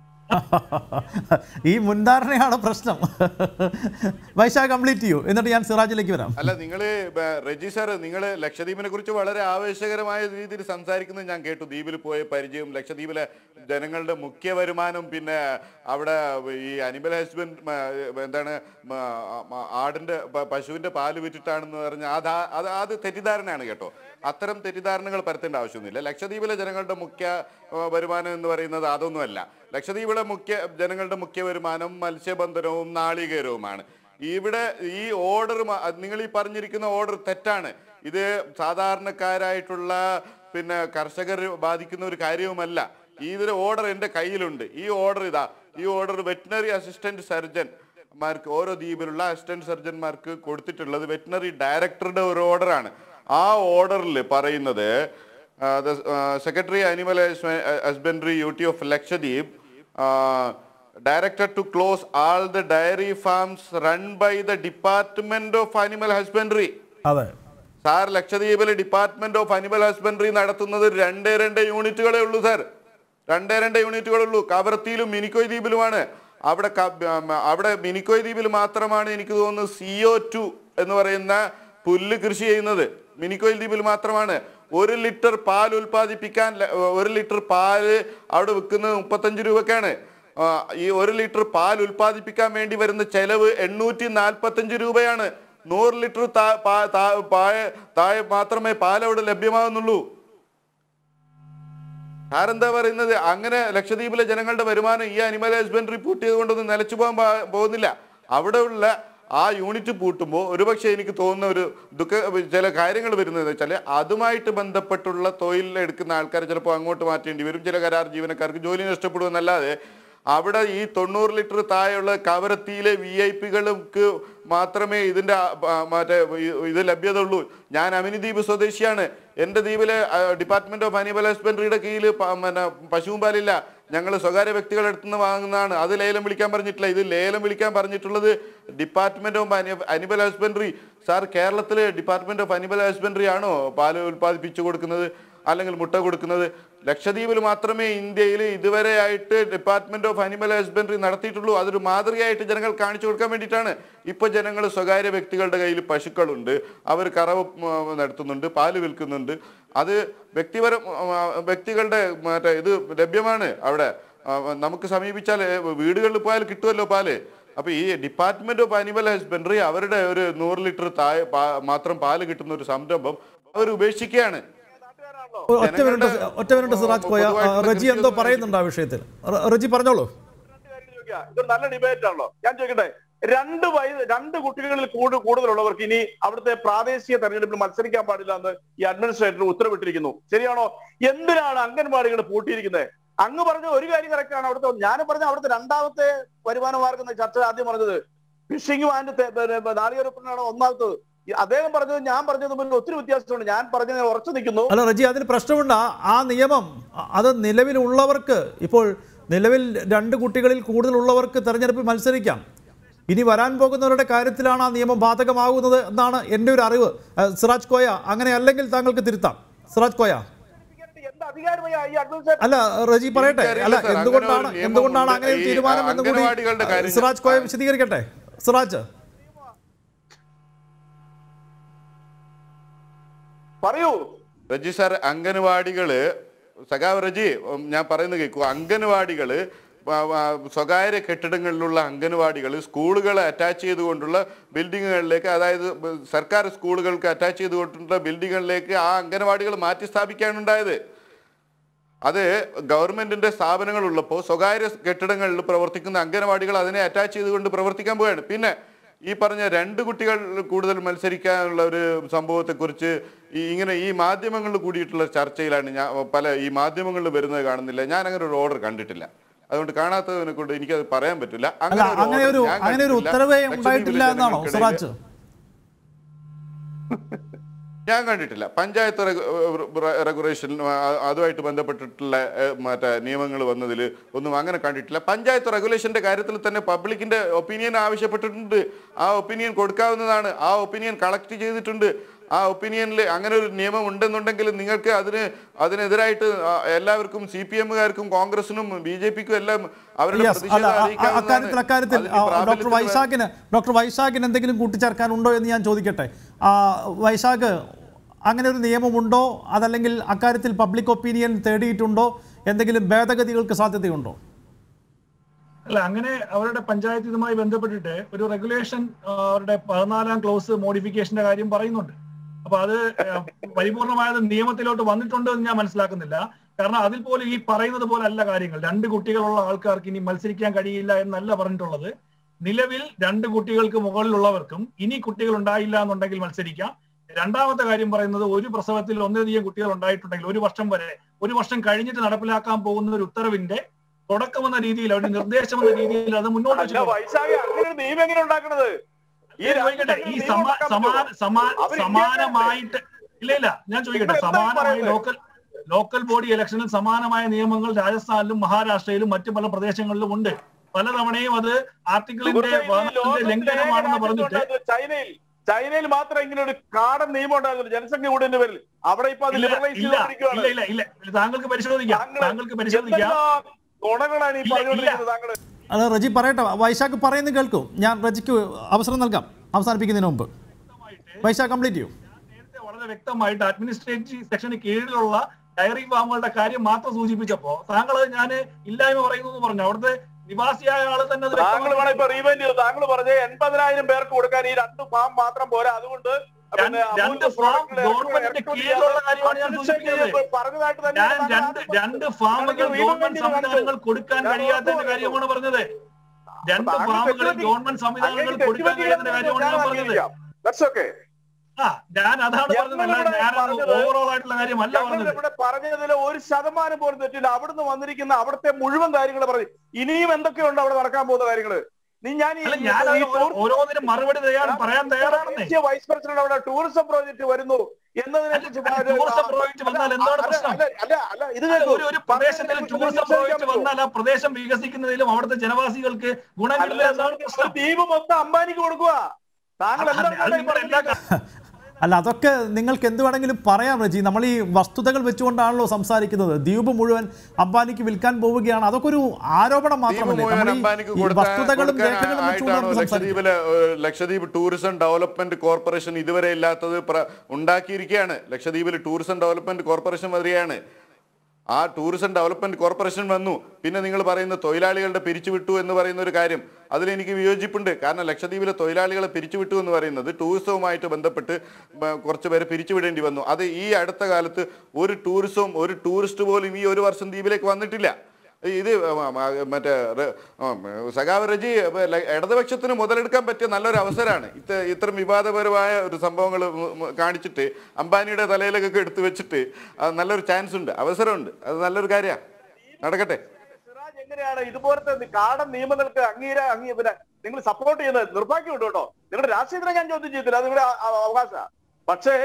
ഈ മുൻധാരണയാണ് പ്രശ്നം വൈശാഖ് കംപ്ലീറ്റ് ചെയ്യൂ എന്നിട്ട് ഞാൻ സിറാജിലേക്ക് വരാം അല്ല നിങ്ങൾ റെജി സാർ നിങ്ങൾ ലക്ഷദ്വീപിനെ കുറിച്ച് വളരെ ആവേശകരമായ രീതിയിൽ സംസാരിക്കുന്നത് ഞാൻ കേട്ടു ദ്വീപിൽ പോയ പരിചയം ലക്ഷദ്വീപിലെ ജനങ്ങളുടെ മുഖ്യ വരുമാനം പിന്നെ അവിടെ ഈ അനിമൽ ഹസ്ബൻഡ് എന്താണ് മ, മ, ആടിന്റെ പ- പശുവിന്റെ പാല് വിറ്റിട്ടാണെന്ന് പറഞ്ഞ അത് ആ- അത് അത് തെറ്റിദ്ധാരണയാണ് കേട്ടോ അത്തരം തെറ്റിദ്ധാരണകൾ പരത്തേണ്ട ആവശ്യമൊന്നുമില്ല ലക്ഷദ്വീപിലെ ജനങ്ങളുടെ മുഖ്യ ആ, വരുമാനം എന്ന് പറയുന്നത് അതൊന്നുമല്ല ലക്ഷദ്വീപിലെ മുഖ്യ ജനങ്ങളുടെ മുഖ്യ വരുമാനം മത്സ്യബന്ധനവും നാളികേരവുമാണ് ഇവിടെ ഈ ഓർഡർ നിങ്ങൾ ഈ പറഞ്ഞിരിക്കുന്ന ഓർഡർ തെറ്റാണ് ഇത് സാധാരണക്കാരായിട്ടുള്ള പിന്നെ കർഷകർ ബാധിക്കുന്ന ഒരു കാര്യവുമല്ല ഈ ഇതിന്റെ ഓർഡർ എൻ്റെ കയ്യിലുണ്ട് ഈ ഓർഡർ ഇതാ ഈ order veterinary assistant surgeon mark ഓരോ ദ്വീപിലുള്ള അസിസ്റ്റന്റ് സർജന്മാർക്ക് കൊടുത്തിട്ടുള്ളത് വെറ്റിനറി ഡയറക്ടറുടെ ഒരു ഓർഡറാണ് ആ ഓർഡറിൽ പറയുന്നത് secretary animal husbandry UT of Lakshadweep director to close all the dairy farms run by the department of animal husbandry അതെ സാർ ലക്ഷദ്വീപിലെ ഡിപ്പാർട്ട്മെന്റ് ഓഫ് അനിമൽ ഹസ്ബൻഡറി നടത്തുന്നത് രണ്ടേ രണ്ട് യൂണിറ്റുകളേ ഉള്ളൂ സാർ രണ്ടേ രണ്ട് യൂണിറ്റുകളേ ഉള്ളൂ കവറത്തിയിലും മിനിക്കോയ് ദ്വീപിലുമാണ് അവിടെ ക- ഉം, അവിടെ മിനിക്കോയ് ദ്വീപിൽ മാത്രമാണ് എനിക്ക് തോന്നുന്നത് സിഒ ടു എന്ന് പറയുന്ന പുല്ല് കൃഷി ചെയ്യുന്നത് മിനിക്കോയ് ദ്വീപിൽ മാത്രമാണ് ഒരു ലിറ്റർ പാൽ ഉൽപ്പാദിപ്പിക്കാൻ ല- ഒരു ലിറ്റർ പാല് അവിടെ വിൽക്കുന്നത് മുപ്പത്തഞ്ച് രൂപക്കാണ് ആ, ഈ ഒരു ലിറ്റർ പാൽ ഉൽപ്പാദിപ്പിക്കാൻ വേണ്ടി വരുന്ന ചെലവ് എണ്ണൂറ്റി നാൽപ്പത്തഞ്ച് രൂപയാണ് നൂറ് ലിറ്റർ താ- പാ- താ- പായ- താഴെ മാത്രമേ പാൽ അവിടെ ലഭ്യമാകുന്നുള്ളൂ ആരെന്താ പറയുന്നത് അങ്ങനെ ലക്ഷദ്വീപിലെ ജനങ്ങളുടെ വരുമാനം ഈ അനിമൽ ഹസ്ബൻഡറി പൂട്ടിയത് കൊണ്ടൊന്നും നിലച്ചു പോകാൻ പാ- പോകുന്നില്ല അവിടെയുള്ള ആ യൂണിറ്റ് പൂട്ടുമ്പോൾ ഒരുപക്ഷെ എനിക്ക് തോന്നുന്ന ഒരു ദുഃഖ ചില കാര്യങ്ങൾ വരുന്നത് വെച്ചാൽ അതുമായിട്ട് ബന്ധപ്പെട്ടുള്ള തൊഴിൽ എടുക്കുന്ന ആൾക്കാർ ചിലപ്പോൾ അങ്ങോട്ട് മാറ്റേണ്ടി വരും ചില കരാർ ജീവനക്കാർക്ക് ജോലി നഷ്ടപ്പെടുമെന്നല്ലാതെ അവിടെ ഈ തൊണ്ണൂറ് ലിറ്റർ താഴെയുള്ള കവരത്തിയിലെ വി ഐ പികൾക്ക് മാത്രമേ ഇതിന്റെ ആ, ആ, മറ്റേ ഇ- ഇത് ലഭ്യത ഉള്ളൂ ഞാൻ അമിനി ദ്വീപ് സ്വദേശിയാണ് എൻ്റെ ദ്വീപിലെ ഡിപ്പാർട്ട്മെന്റ് ഓഫ് അനിമൽ ഹസ്ബൻഡറിയുടെ കീഴിൽ പ- പിന്നെ പശുവും പാലില്ല ഞങ്ങൾ സ്വകാര്യ വ്യക്തികളുടെ അടുത്ത് നിന്ന് വാങ്ങുന്നതാണ് അത് ലേലം വിളിക്കാൻ പറഞ്ഞിട്ടില്ല ഇത് ലേലം വിളിക്കാൻ പറഞ്ഞിട്ടുള്ളത് department of animal husbandry sir കേരളത്തിലെ ഡിപ്പാർട്ട്മെന്റ് ഓഫ് അനിമൽ ഹസ്ബൻഡറി ആണോ പാല് ഉൽപ്പാദിപ്പിച്ചു കൊടുക്കുന്നത് അല്ലെങ്കിൽ മുട്ട കൊടുക്കുന്നത് ലക്ഷദ്വീപിൽ മാത്രമേ ഇന്ത്യയിൽ ഇതുവരെയായിട്ട് ഡിപ്പാർട്ട്മെന്റ് ഓഫ് അനിമൽ ഹസ്ബൻഡറി നടത്തിയിട്ടുള്ളൂ അതൊരു മാതൃകയായിട്ട് ജനങ്ങൾ കാണിച്ചു കൊടുക്കാൻ വേണ്ടിയിട്ടാണ് ഇപ്പോൾ ജനങ്ങൾ സ്വകാര്യ വ്യക്തികളുടെ കയ്യിൽ പശുക്കളുണ്ട് അവർ കറവ് ഉം, നടത്തുന്നുണ്ട് പാല് വിൽക്കുന്നുണ്ട് അത് വ്യക്തിപരം ഉം, ആ, വ്യക്തികളുടെ മറ്റേ ഇത് ലഭ്യമാണ് അവിടെ ആ, നമുക്ക് സമീപിച്ചാൽ ഏ, വീടുകളിൽ പോയാൽ കിട്ടുമല്ലോ പാല് അപ്പൊ ഈ ഡിപ്പാർട്ട്മെന്റ് ഓഫ് അനിമൽ ഹസ്ബൻഡറി അവരുടെ ഒരു നൂറ് ലിറ്റർ താഴെ പാ- മാത്രം പാല് കിട്ടുന്ന ഒരു സംരംഭം അവർ ഉപേക്ഷിക്കുകയാണ് ഒറ്റ മിനിറ്റ് ഒറ്റ മിനിറ്റ് സിറാജ് പോയ റജി എന്തോ പറയുന്നുണ്ട് ആ വിഷയത്തിൽ റ- റജി പറഞ്ഞോളൂ രണ്ട് കാര്യം ചോദിക്കാം. ഇതൊരു നല്ല ഡിബേറ്റ് ആണല്ലോ ഞാൻ ചോദിക്കട്ടെ രണ്ട് വയസ്സ് രണ്ട് കുട്ടികളിൽ കൂടു കൂടുതലുള്ളവർക്ക് ഇനി അവിടുത്തെ പ്രാദേശിക തെരഞ്ഞെടുപ്പിൽ മത്സരിക്കാൻ പാടില്ല എന്ന് ഈ അഡ്മിനിസ്ട്രേറ്റർ ഉത്തരവിട്ടിരിക്കുന്നു ശരിയാണോ എന്തിനാണ് അംഗൻവാടികൾ പൂട്ടിയിരിക്കുന്നത് അങ്ങ് പറഞ്ഞ ഒരു കാര്യം കറക്റ്റ് ആണ് അവിടുത്തെ ഞാൻ പറഞ്ഞ അവിടുത്തെ രണ്ടാമത്തെ വരുമാന മാർഗം എന്ന ചർച്ച ആദ്യം പറഞ്ഞത് ഫിഷിംഗ് ആൻഡ് നാളികേരപ്പനാണ് ഒന്നാമത്തത് ഈ അദ്ദേഹം പറഞ്ഞത് ഞാൻ പറഞ്ഞത് തമ്മിൽ ഒത്തിരി വ്യത്യാസമുണ്ട് ഞാൻ പറഞ്ഞത് ഉറച്ചു നിൽക്കുന്നു അല്ല റജി അതിന് പ്രശ്നമുണ്ട് ആ- ആ നിയമം അ- അത് നിലവിലുള്ളവർക്ക് ഇപ്പോൾ നിലവിൽ രണ്ട് കുട്ടികളിൽ കൂടുതലുള്ളവർക്ക് തെരഞ്ഞെടുപ്പിൽ മത്സരിക്കാം ഇനി വരാൻ പോകുന്നവരുടെ കാര്യത്തിലാണ് ആ നിയമം ബാധകമാകുന്നത് എന്നാണ് എൻ്റെ ഒരു അറിവ് ആ, സിറാജ് കോയ അങ്ങനെ അല്ലെങ്കിൽ താങ്കൾക്ക് തിരുത്താം സിറാജ് കോയ എന്ത് അധികാരമായ ഈ അഡ്മിനിസ്ട്രേഷൻ അല്ല റജി പറയട്ടെ എനിക്കറിയില്ല അല്ല സാർ, അങ്ങനെ എന്തുകൊണ്ടാണ് ഒരു നിയമം എന്തുകൊണ്ടാണ് ഉണ്ട്. അങ്ങനെ ഒരു ഈ തീരുമാനം എന്ന് കൂടി അംഗനവാടികളുടെ കാര്യം ഞാൻ- സിറാജ് കോയ വിശദീകരിക്കട്ടെ സിറാജ് പറയൂ റജി സാർ അംഗനവാടികള് സഖാവ് റജി ഉം, ഞാൻ പറയുന്നത് കേൾക്കൂ അംഗനവാടികള് വ- വ- സ്വകാര്യ കെട്ടിടങ്ങളിലുള്ള അംഗനവാടികൾ സ്കൂളുകളെ അറ്റാച്ച് ചെയ്തുകൊണ്ടുള്ള ബിൽഡിങ്ങുകളിലേക്ക് അതായത് ബ- സർക്കാർ സ്കൂളുകൾക്ക് അറ്റാച്ച് ചെയ്തുകൊണ്ടുള്ള ബിൽഡിങ്ങുകളിലേക്ക് ആ അംഗനവാടികൾ മാറ്റി സ്ഥാപിക്കാനുണ്ടായത് അത് ഗവൺമെന്റിന്റെ സ്ഥാപനങ്ങൾ ഉള്ളപ്പോൾ സ്വകാര്യ കെട്ടിടങ്ങളിൽ പ്രവർത്തിക്കുന്ന അംഗനവാടികൾ അതിനെ അറ്റാച്ച് ചെയ്തുകൊണ്ട് പ്രവർത്തിക്കാൻ പോവുകയാണ് പിന്നെ ഈ പറഞ്ഞ രണ്ട് കുട്ടികൾ കൂടുതൽ മത്സരിക്കാനുള്ള ഒരു സംഭവത്തെക്കുറിച്ച് ഈ ഇങ്ങനെ ഈ മാധ്യമങ്ങളിൽ കൂടിയിട്ടുള്ള ചർച്ചയിലാണ് ഞാൻ പല ഈ മാധ്യമങ്ങളിൽ വരുന്നത് കാണുന്നില്ല ഞാൻ അങ്ങനെ ഒരു ഓർഡർ കണ്ടിട്ടില്ല അതുകൊണ്ട് കാണാത്തതിനെ കൊണ്ട് എനിക്കത് പറയാൻ പറ്റില്ല അല്ല അങ്ങനെ ഒരു order ഞാൻ അങ്ങനെ ഒരു കണ്ടിട്ടില്ല. ഉത്തരവേ ലക്ഷദ്വീപിലെ ഉണ്ടായിട്ടില്ല എന്നാണോ ജനങ്ങൾക്കിടയിൽ സിറാജ് ഞാൻ കണ്ടിട്ടില്ല പഞ്ചായത്ത് റെഗു- റെഗു- റെഗുലേഷൻ ആ- അതുമായിട്ട് ബന്ധപ്പെട്ടിട്ടുള്ള ഏ, മറ്റേ നിയമങ്ങൾ വന്നതിൽ ഒന്നും അങ്ങനെ കണ്ടിട്ടില്ല പഞ്ചായത്ത് റെഗുലേഷന്റെ കാര്യത്തിൽ തന്നെ പബ്ലിക്കിന്റെ ഒപ്പീനിയൻ ആവശ്യപ്പെട്ടിട്ടുണ്ട് ആ ഒപ്പീനിയൻ കൊടുക്കാവുന്നതാണ് ആ ഒപ്പീനിയൻ കളക്ട് ചെയ്തിട്ടുണ്ട് ആ ഒപ്പീനിയനിൽ അങ്ങനെ ഒരു നിയമം ഉണ്ടെന്നുണ്ടെങ്കിൽ നിങ്ങൾക്ക് അതിന് അതിനെതിരായിട്ട് ആ, എല്ലാവർക്കും സി പി എമ്മുകാർക്കും കോൺഗ്രസിനും ബി ജെ പിക്കും എല്ലാം അവരുടെ യെസ് അല്ല പ്രതിഷേധം അ- അ- അറിയിക്കാവുന്നതാണ്. അക്കാര്യത്തിൽ അക്കാര്യത്തിൽ അതിന് ആ, ഡോക്ടർ പ്രാബല്യത്തിൽ വരാൻ- വൈശാഖിന് ഡോക്ടർ വൈശാഖിന് എന്തെങ്കിലും കൂട്ടിച്ചേർക്കാനുണ്ടോ എന്ന് ഞാൻ ചോദിക്കട്ടെ ആ, വൈശാഖ് അങ്ങനെ ഒരു നിയമമുണ്ടോ അതല്ലെങ്കിൽ അക്കാര്യത്തിൽ പബ്ലിക് ഒപ്പീനിയൻ തേടിയിട്ടുണ്ടോ എന്തെങ്കിലും ഭേദഗതികൾക്ക് സാധ്യതയുണ്ടോ അല്ല അങ്ങനെ അവരുടെ പഞ്ചായത്ത് ഇതുമായി ബന്ധപ്പെട്ടിട്ട് ഒരു റെഗുലേഷൻ അവരുടെ പതിനാലാം ക്ലോസ് മോഡിഫിക്കേഷന്റെ കാര്യം പറയുന്നുണ്ട് അപ്പൊ അത് ആ, പരിപൂർണമായത് നിയമത്തിലോട്ട് വന്നിട്ടുണ്ട് എന്ന് ഞാൻ മനസ്സിലാക്കുന്നില്ല കാരണം അതിൽ പോലും ഈ പറയുന്നത് പോലെ അല്ല കാര്യങ്ങൾ രണ്ട് കുട്ടികളുള്ള ആൾക്കാർക്ക് ഇനി മത്സരിക്കാൻ കഴിയില്ല എന്നല്ല പറഞ്ഞിട്ടുള്ളത് നിലവിൽ രണ്ട് കുട്ടികൾക്ക് മുകളിലുള്ളവർക്കും ഇനി കുട്ടികൾ ഉണ്ടായില്ല എന്നുണ്ടെങ്കിൽ മത്സരിക്കാം രണ്ടാമത്തെ കാര്യം പറയുന്നത് ഒരു പ്രസവത്തിൽ ഒന്നിലധികം കുട്ടികൾ ഉണ്ടായിട്ടുണ്ടെങ്കിൽ ഒരു വർഷം വരെ ഒരു വർഷം കഴിഞ്ഞിട്ട് നടപ്പിലാക്കാൻ പോകുന്ന ഒരു ഉത്തരവിന്റെ തുടക്കമെന്ന രീതിയിൽ ഒരു നിർദ്ദേശം എന്ന രീതിയിൽ അത് മുന്നോട്ട് അല്ല വെച്ചിട്ടുണ്ട് വൈശാഖി അങ്ങനെ ഒരു നിയമം എങ്ങനെ ഉണ്ടാക്കണത് ഈ ഞാൻ ചോദിക്കട്ടെ ഈ രാജ്യത്ത് സമാ നിയമം സമാ ഉണ്ടാക്കാൻ സമാ അവര് സമാനമായിട്ട് ഇല്ല ഇല്ല ഞാൻ ചോദിക്കട്ടെ നിങ്ങൾ എന്താ ഈ സമാനമായി പറയുന്നത്? ലോക്കൽ ലോക്കൽ ബോഡി ഇലക്ഷനിൽ സമാനമായ നിയമങ്ങൾ രാജസ്ഥാനിലും മഹാരാഷ്ട്രയിലും മറ്റു പല പ്രദേശങ്ങളിലും ഉണ്ട് പലതവണയും അത് ആർട്ടിക്കിളിന്റെ സുഹൃത്തേ, ഈ വാദത്തിന്റെ ലോകത്തിലെ ലംഘനമാണെന്ന് ഏക പറഞ്ഞിട്ട് രാജ്യത്തുണ്ടായിരുന്നത് ചൈനയിൽ ചൈനയിൽ മാത്രം ഇങ്ങനെ ഒരു കാടൻ നിയമം ഉണ്ടായിരുന്നു ജനസംഖ്യ കൂടുതലിന്റെ പേരിൽ അവിടെ ഇപ്പൊ അത് ഇല്ല ലിബറലൈസ് ഇല്ല ചെയ്തുകൊണ്ടിരിക്കുകയാണ് ഇല്ല ഇല്ല ഇല്ല താങ്കൾക്ക് പരിശോധിക്കാം താങ്കൾ താങ്കൾക്ക് പരിശോധിക്കാം എന്തെല്ലാം ഗുണങ്ങളാണ് ഈ ഇല്ല, പറഞ്ഞുകൊണ്ടിരിക്കുന്നത് താങ്കൾ അത് റജി പറയട്ടെ വൈശാഖ് പറയുന്നത് കേൾക്കൂ ഞാൻ റജിക്ക് അവസരം നൽകാം അവസാനിപ്പിക്കുന്നതിന് മുമ്പ് വൈശാഖ് കംപ്ലീറ്റ് ചെയ്യൂ ഞാൻ നേരത്തെ വളരെ വ്യക്തമായിട്ട് അഡ്മിനിസ്ട്രേറ്റീവ് സെക്ഷന് കീഴിലുള്ള ഡയറി ഫാമുകളുടെ കാര്യം മാത്രം സൂചിപ്പിച്ചപ്പോ താങ്കൾ ഞാൻ ഇല്ലായ്മ പറയുന്നു എന്ന് പറഞ്ഞു അവിടുത്തെ നിവാസിയായ ആള് തന്നെ അത് താങ്കൾ വേണം ഇപ്പൊ വ്യക്തമാക്കി. റീവെന്റ് ചെയ്തു താങ്കൾ പറഞ്ഞ എൺപതിനായിരം പേർക്ക് കൊടുക്കാൻ ഈ രണ്ട് ഫാം മാത്രം പോരാ അതുകൊണ്ട് പിന്നെ രണ്ട് അമൂലിന്റെ ഫാം product കൾ ഗവൺമെന്റിന്റെ ഇറക്കുമതി കീഴിലുള്ള കാര്യമാണ് ഞാൻ administrate സൂചിപ്പിക്കുന്നത്. ചെയ്ത് പറഞ്ഞതായിട്ട് ഞാൻ തന്നെയാണ് താങ്കൾ രണ്ട് ആദ്യം രണ്ട് പറഞ്ഞത്. ഫാമുകൾ താങ്കൾ ഗവൺമെന്റ് review സംവിധാനങ്ങൾ കൊടുക്കാൻ ഞാൻ കഴിയാത്തതിന്റെ ഉറപ്പ് കാര്യമാണ് പറഞ്ഞത് രണ്ട് താങ്കൾ ഫാമുകൾ തെറ്റുപറ്റി- ഗവൺമെന്റ് സംവിധാനങ്ങൾ അങ്ങേക്ക് കൊടുക്കാൻ തെറ്റുപറ്റി കഴിയാത്തതിന്റെ കാര്യമാണ് ഞാൻ ഞാൻ പറഞ്ഞത് അംഗീകരിക്കാം. That's okay. ആ ഞാൻ അതാണ് പറഞ്ഞത് ഞങ്ങളിവിടെ അല്ലാതെ ഞാൻ പറഞ്ഞത് ഓവറോൾ ആയിട്ടുള്ള കാര്യമല്ല ഞങ്ങൾ പറഞ്ഞത് ഇവിടെ പറഞ്ഞതിൽ ഒരു ശതമാനം പോലും തെറ്റില്ല അവിടുന്ന് വന്നിരിക്കുന്ന അവിടുത്തെ മുഴുവൻ കാര്യങ്ങൾ പറഞ്ഞു ഇനിയും എന്തൊക്കെയുണ്ട് അവിടെ നടക്കാൻ പോകുന്ന കാര്യങ്ങള് നീ ഞാൻ ഈ- അല്ല ഞാൻ ഈ അത് ഓരോന്നിനും മറുപടി തയ്യാർ പറയാൻ തയ്യാറാണെന്നേ ദേശീയ വൈസ് പ്രസിഡന്റ് അവിടെ ടൂറിസം പ്രോജക്ട് വരുന്നു എന്നതിനെ കുറിച്ച് അല്ല, tourism project വന്നാൽ എന്താണ് അല്ല, പ്രശ്നം? അല്ല, അല്ല, അല്ല, ഇത് അല്ല, കേൾക്കൂ. ഒരു ഒരു പ്രദേശത്തിൽ പറഞ്ഞതിനെ കുറിച്ച് ടൂറിസം സംസാരിക്കാൻ പ്രോജക്ട് പറ്റുമോ? വന്നാൽ ആ പ്രദേശം വികസിക്കുന്നതിലും അവിടുത്തെ ജനവാസികൾക്ക് ഗുണം അല്ല, കിട്ടില്ല എന്നാണ് ഒരു പ്രശ്നം ദ്വീപ് മൊത്തം അംബാനിക്ക് കൊടുക്കുക താങ്കൾ അത് എന്താണ് അത് ഈ നിങ്ങൾ എല്ലാ പറഞ്ഞിരിക്കുന്നത്? അല്ല അതൊക്കെ നിങ്ങൾക്ക് എന്ത് വേണമെങ്കിലും പറയാം റജി നമ്മൾ ഈ വസ്തുതകൾ വെച്ചുകൊണ്ടാണല്ലോ സംസാരിക്കുന്നത് ദ്വീപ് മുഴുവൻ അംബാനിക്ക് വിൽക്കാൻ പോവുകയാണ് അതൊക്കെ ഒരു ആരോപണം ദ്വീപ് മാത്രമല്ലേ മുഴുവൻ നമ്മൾ അംബാനിക്ക് ഈ കൊടുക്കാൻ- വസ്തുതകളും കൊടുക്കാൻ രേഖകളും വെച്ചുകൊണ്ട് ആയിട്ടാണോ നമുക്ക് സംസാരിക്കാം ലക്ഷദ്വീപിലെ ഏഹ്, ലക്ഷദ്വീപ് ടൂറിസം ഡെവലപ്മെന്റ് കോർപ്പറേഷൻ ഇതുവരെ ഇല്ലാത്തത് പ്ര- ഉണ്ടാക്കിയിരിക്കുകയാണ് ലക്ഷദ്വീപിൽ ടൂറിസം ഡെവലപ്മെന്റ് കോർപ്പറേഷൻ വരികയാണ് ആ ടൂറിസം ഡെവലപ്മെന്റ് കോർപ്പറേഷൻ വന്നു പിന്നെ നിങ്ങൾ പറയുന്ന തൊഴിലാളികളുടെ പിരിച്ചുവിട്ടു എന്ന് പറയുന്ന ഒരു കാര്യം അതിലെനിക്ക് വിയോജിപ്പുണ്ട് കാരണം ലക്ഷദ്വീപിലെ തൊഴിലാളികളെ പിരിച്ചുവിട്ടു എന്ന് പറയുന്നത് ടൂറിസവുമായിട്ട് ബന്ധപ്പെട്ട് ബ- കുറച്ച് പേരെ പിരിച്ചുവിടേണ്ടി വന്നു അത് ഈ അടുത്ത കാലത്ത് ഒരു ടൂറിസവും ഒരു ടൂറിസ്റ്റ് പോലും ഈ ഒരു വർഷം ദ്വീപിലേക്ക് വന്നിട്ടില്ല ഇത് മറ്റേ റെ- ഉം, സഖാവ് റജി ല- ഇടതുപക്ഷത്തിന് മുതലെടുക്കാൻ പറ്റിയ നല്ലൊരു അവസരമാണ് ഇത്ര ഇത്തരം വിവാദപരമായ ഒരു സംഭവങ്ങൾ കാണിച്ചിട്ട് അംബാനിയുടെ തലയിലൊക്കെ എടുത്തു വെച്ചിട്ട് അത് നല്ലൊരു ചാൻസ് ഉണ്ട് അവസരമുണ്ട് അത് നല്ലൊരു കാര്യമാണ് നടക്കട്ടെ സിറാജ് എങ്ങനെയാണ് ഇതുപോലത്തെ നി- കാടൻ നിയമങ്ങൾക്ക് അംഗീകാര അംഗീ പിന്നെ നിങ്ങൾ സപ്പോർട്ട് ചെയ്യുന്നത് നിർഭാഗ്യമുണ്ട് കേട്ടോ നിങ്ങളുടെ രാഷ്ട്രീയത്തിനെ ഞാൻ ചോദ്യം ചെയ്തില്ല അത് നിങ്ങളുടെ അവകാശ പക്ഷേ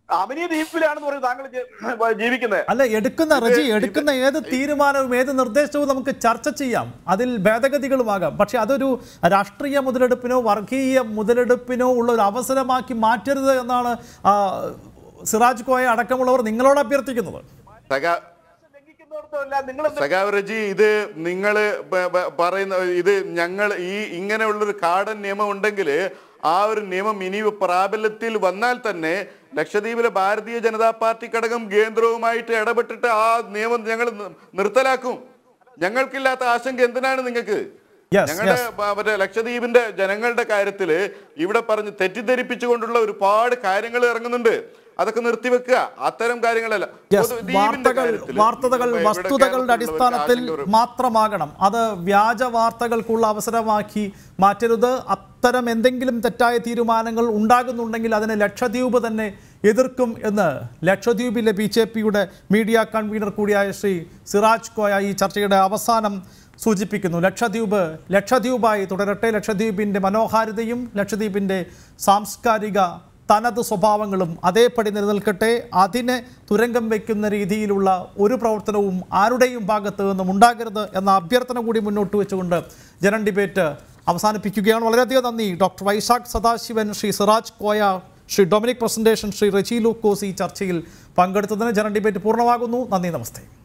അമിനി ദ്വീപിലാണെന്ന് പറയും താങ്കൾ ജി- ജീവിക്കുന്നത് അല്ല എടുക്കുന്ന റജി എടുക്കുന്ന ഏത് തീരുമാനവും ഏത് നിർദ്ദേശവും നമുക്ക് ചർച്ച ചെയ്യാം അതിൽ ഭേദഗതികളുമാകാം പക്ഷെ അതൊരു രാഷ്ട്രീയ മുതലെടുപ്പിനോ വർഗീയ മുതലെടുപ്പിനോ ഉള്ള ഒരു അവസരമാക്കി മാറ്റരുത് എന്നാണ് ആ, സിറാജ് കോയ അടക്കമുള്ളവർ നിങ്ങളോട് അഭ്യർത്ഥിക്കുന്നത് സഖാ ലംഘിക്കുന്നിടത്തല്ല നിങ്ങൾ എന്ത് സഖാവ് റജി ഇത് നിങ്ങൾ പറയുന്ന ഇത് ഞങ്ങൾ ഈ ഇങ്ങനെയുള്ളൊരു കാടൻ നിയമം ഉണ്ടെങ്കിൽ ആ ഒരു നിയമം ഇനി പ്രാബല്യത്തിൽ വന്നാൽ തന്നെ ലക്ഷദ്വീപിലെ ഭാരതീയ ജനതാ പാർട്ടി ഘടകം കേന്ദ്രവുമായിട്ട് ഇടപെട്ടിട്ട് ആ നിയമം ഞങ്ങൾ നി- നിർത്തലാക്കും ഞങ്ങൾക്കില്ലാത്ത ആശങ്ക എന്തിനാണ് നിങ്ങൾക്ക് Yes, ഞങ്ങളുടെ yes. ബ- മറ്റേ ലക്ഷദ്വീപിന്റെ ജനങ്ങളുടെ കാര്യത്തില് ഇവിടെ പറഞ്ഞ് തെറ്റിദ്ധരിപ്പിച്ചുകൊണ്ടുള്ള ഒരുപാട് കാര്യങ്ങൾ ഇറങ്ങുന്നുണ്ട് അതൊക്കെ നിർത്തിവെക്കുക അത്തരം കാര്യങ്ങളല്ല Yes, പൊതുദ്വീപിന്റെ വാർത്തകൾ കാര്യത്തില് വാർത്തകൾ ഇവിടെ വസ്തുതകളുടെ കേരളത്തിലുള്ളവർക്ക് അടിസ്ഥാനത്തിൽ ആശങ്ക വരും. മാത്രമാകണം അത് വ്യാജ വാർത്തകൾക്കുള്ള അവസരമാക്കി മാറ്റരുത് അത്തരം എന്തെങ്കിലും തെറ്റായ തീരുമാനങ്ങൾ ഉണ്ടാകുന്നുണ്ടെങ്കിൽ അതിനെ ലക്ഷദ്വീപ് തന്നെ എതിർക്കും എന്ന് ലക്ഷദ്വീപിലെ ബി ജെ പിയുടെ മീഡിയ കൺവീനർ കൂടിയായ ശ്രീ സിറാജ് കോയ ഈ ചർച്ചയുടെ അവസാനം സൂചിപ്പിക്കുന്നു ലക്ഷദ്വീപ് ലക്ഷദ്വീപായി തുടരട്ടെ ലക്ഷദ്വീപിൻ്റെ മനോഹാരിതയും ലക്ഷദ്വീപിൻ്റെ സാംസ്കാരിക തനത് സ്വഭാവങ്ങളും അതേപടി നിലനിൽക്കട്ടെ അതിനെ തുരങ്കം വയ്ക്കുന്ന രീതിയിലുള്ള ഒരു പ്രവർത്തനവും ആരുടെയും ഭാഗത്ത് നിന്നും ഉണ്ടാകരുത് എന്ന അഭ്യർത്ഥന കൂടി മുന്നോട്ട് വെച്ചുകൊണ്ട് ജനൻ ഡിബേറ്റ് അവസാനിപ്പിക്കുകയാണ് വളരെയധികം നന്ദി ഡോക്ടർ വൈശാഖ് സദാശിവൻ ശ്രീ സിറാജ് കോയ ശ്രീ ഡൊമിനിക് പ്രസന്റേഷൻ ശ്രീ റെജി ലൂക്കോസ് ഈ ചർച്ചയിൽ പങ്കെടുത്തതിന് ജനൻ ഡിബേറ്റ് പൂർണ്ണമാകുന്നു നന്ദി നമസ്തേ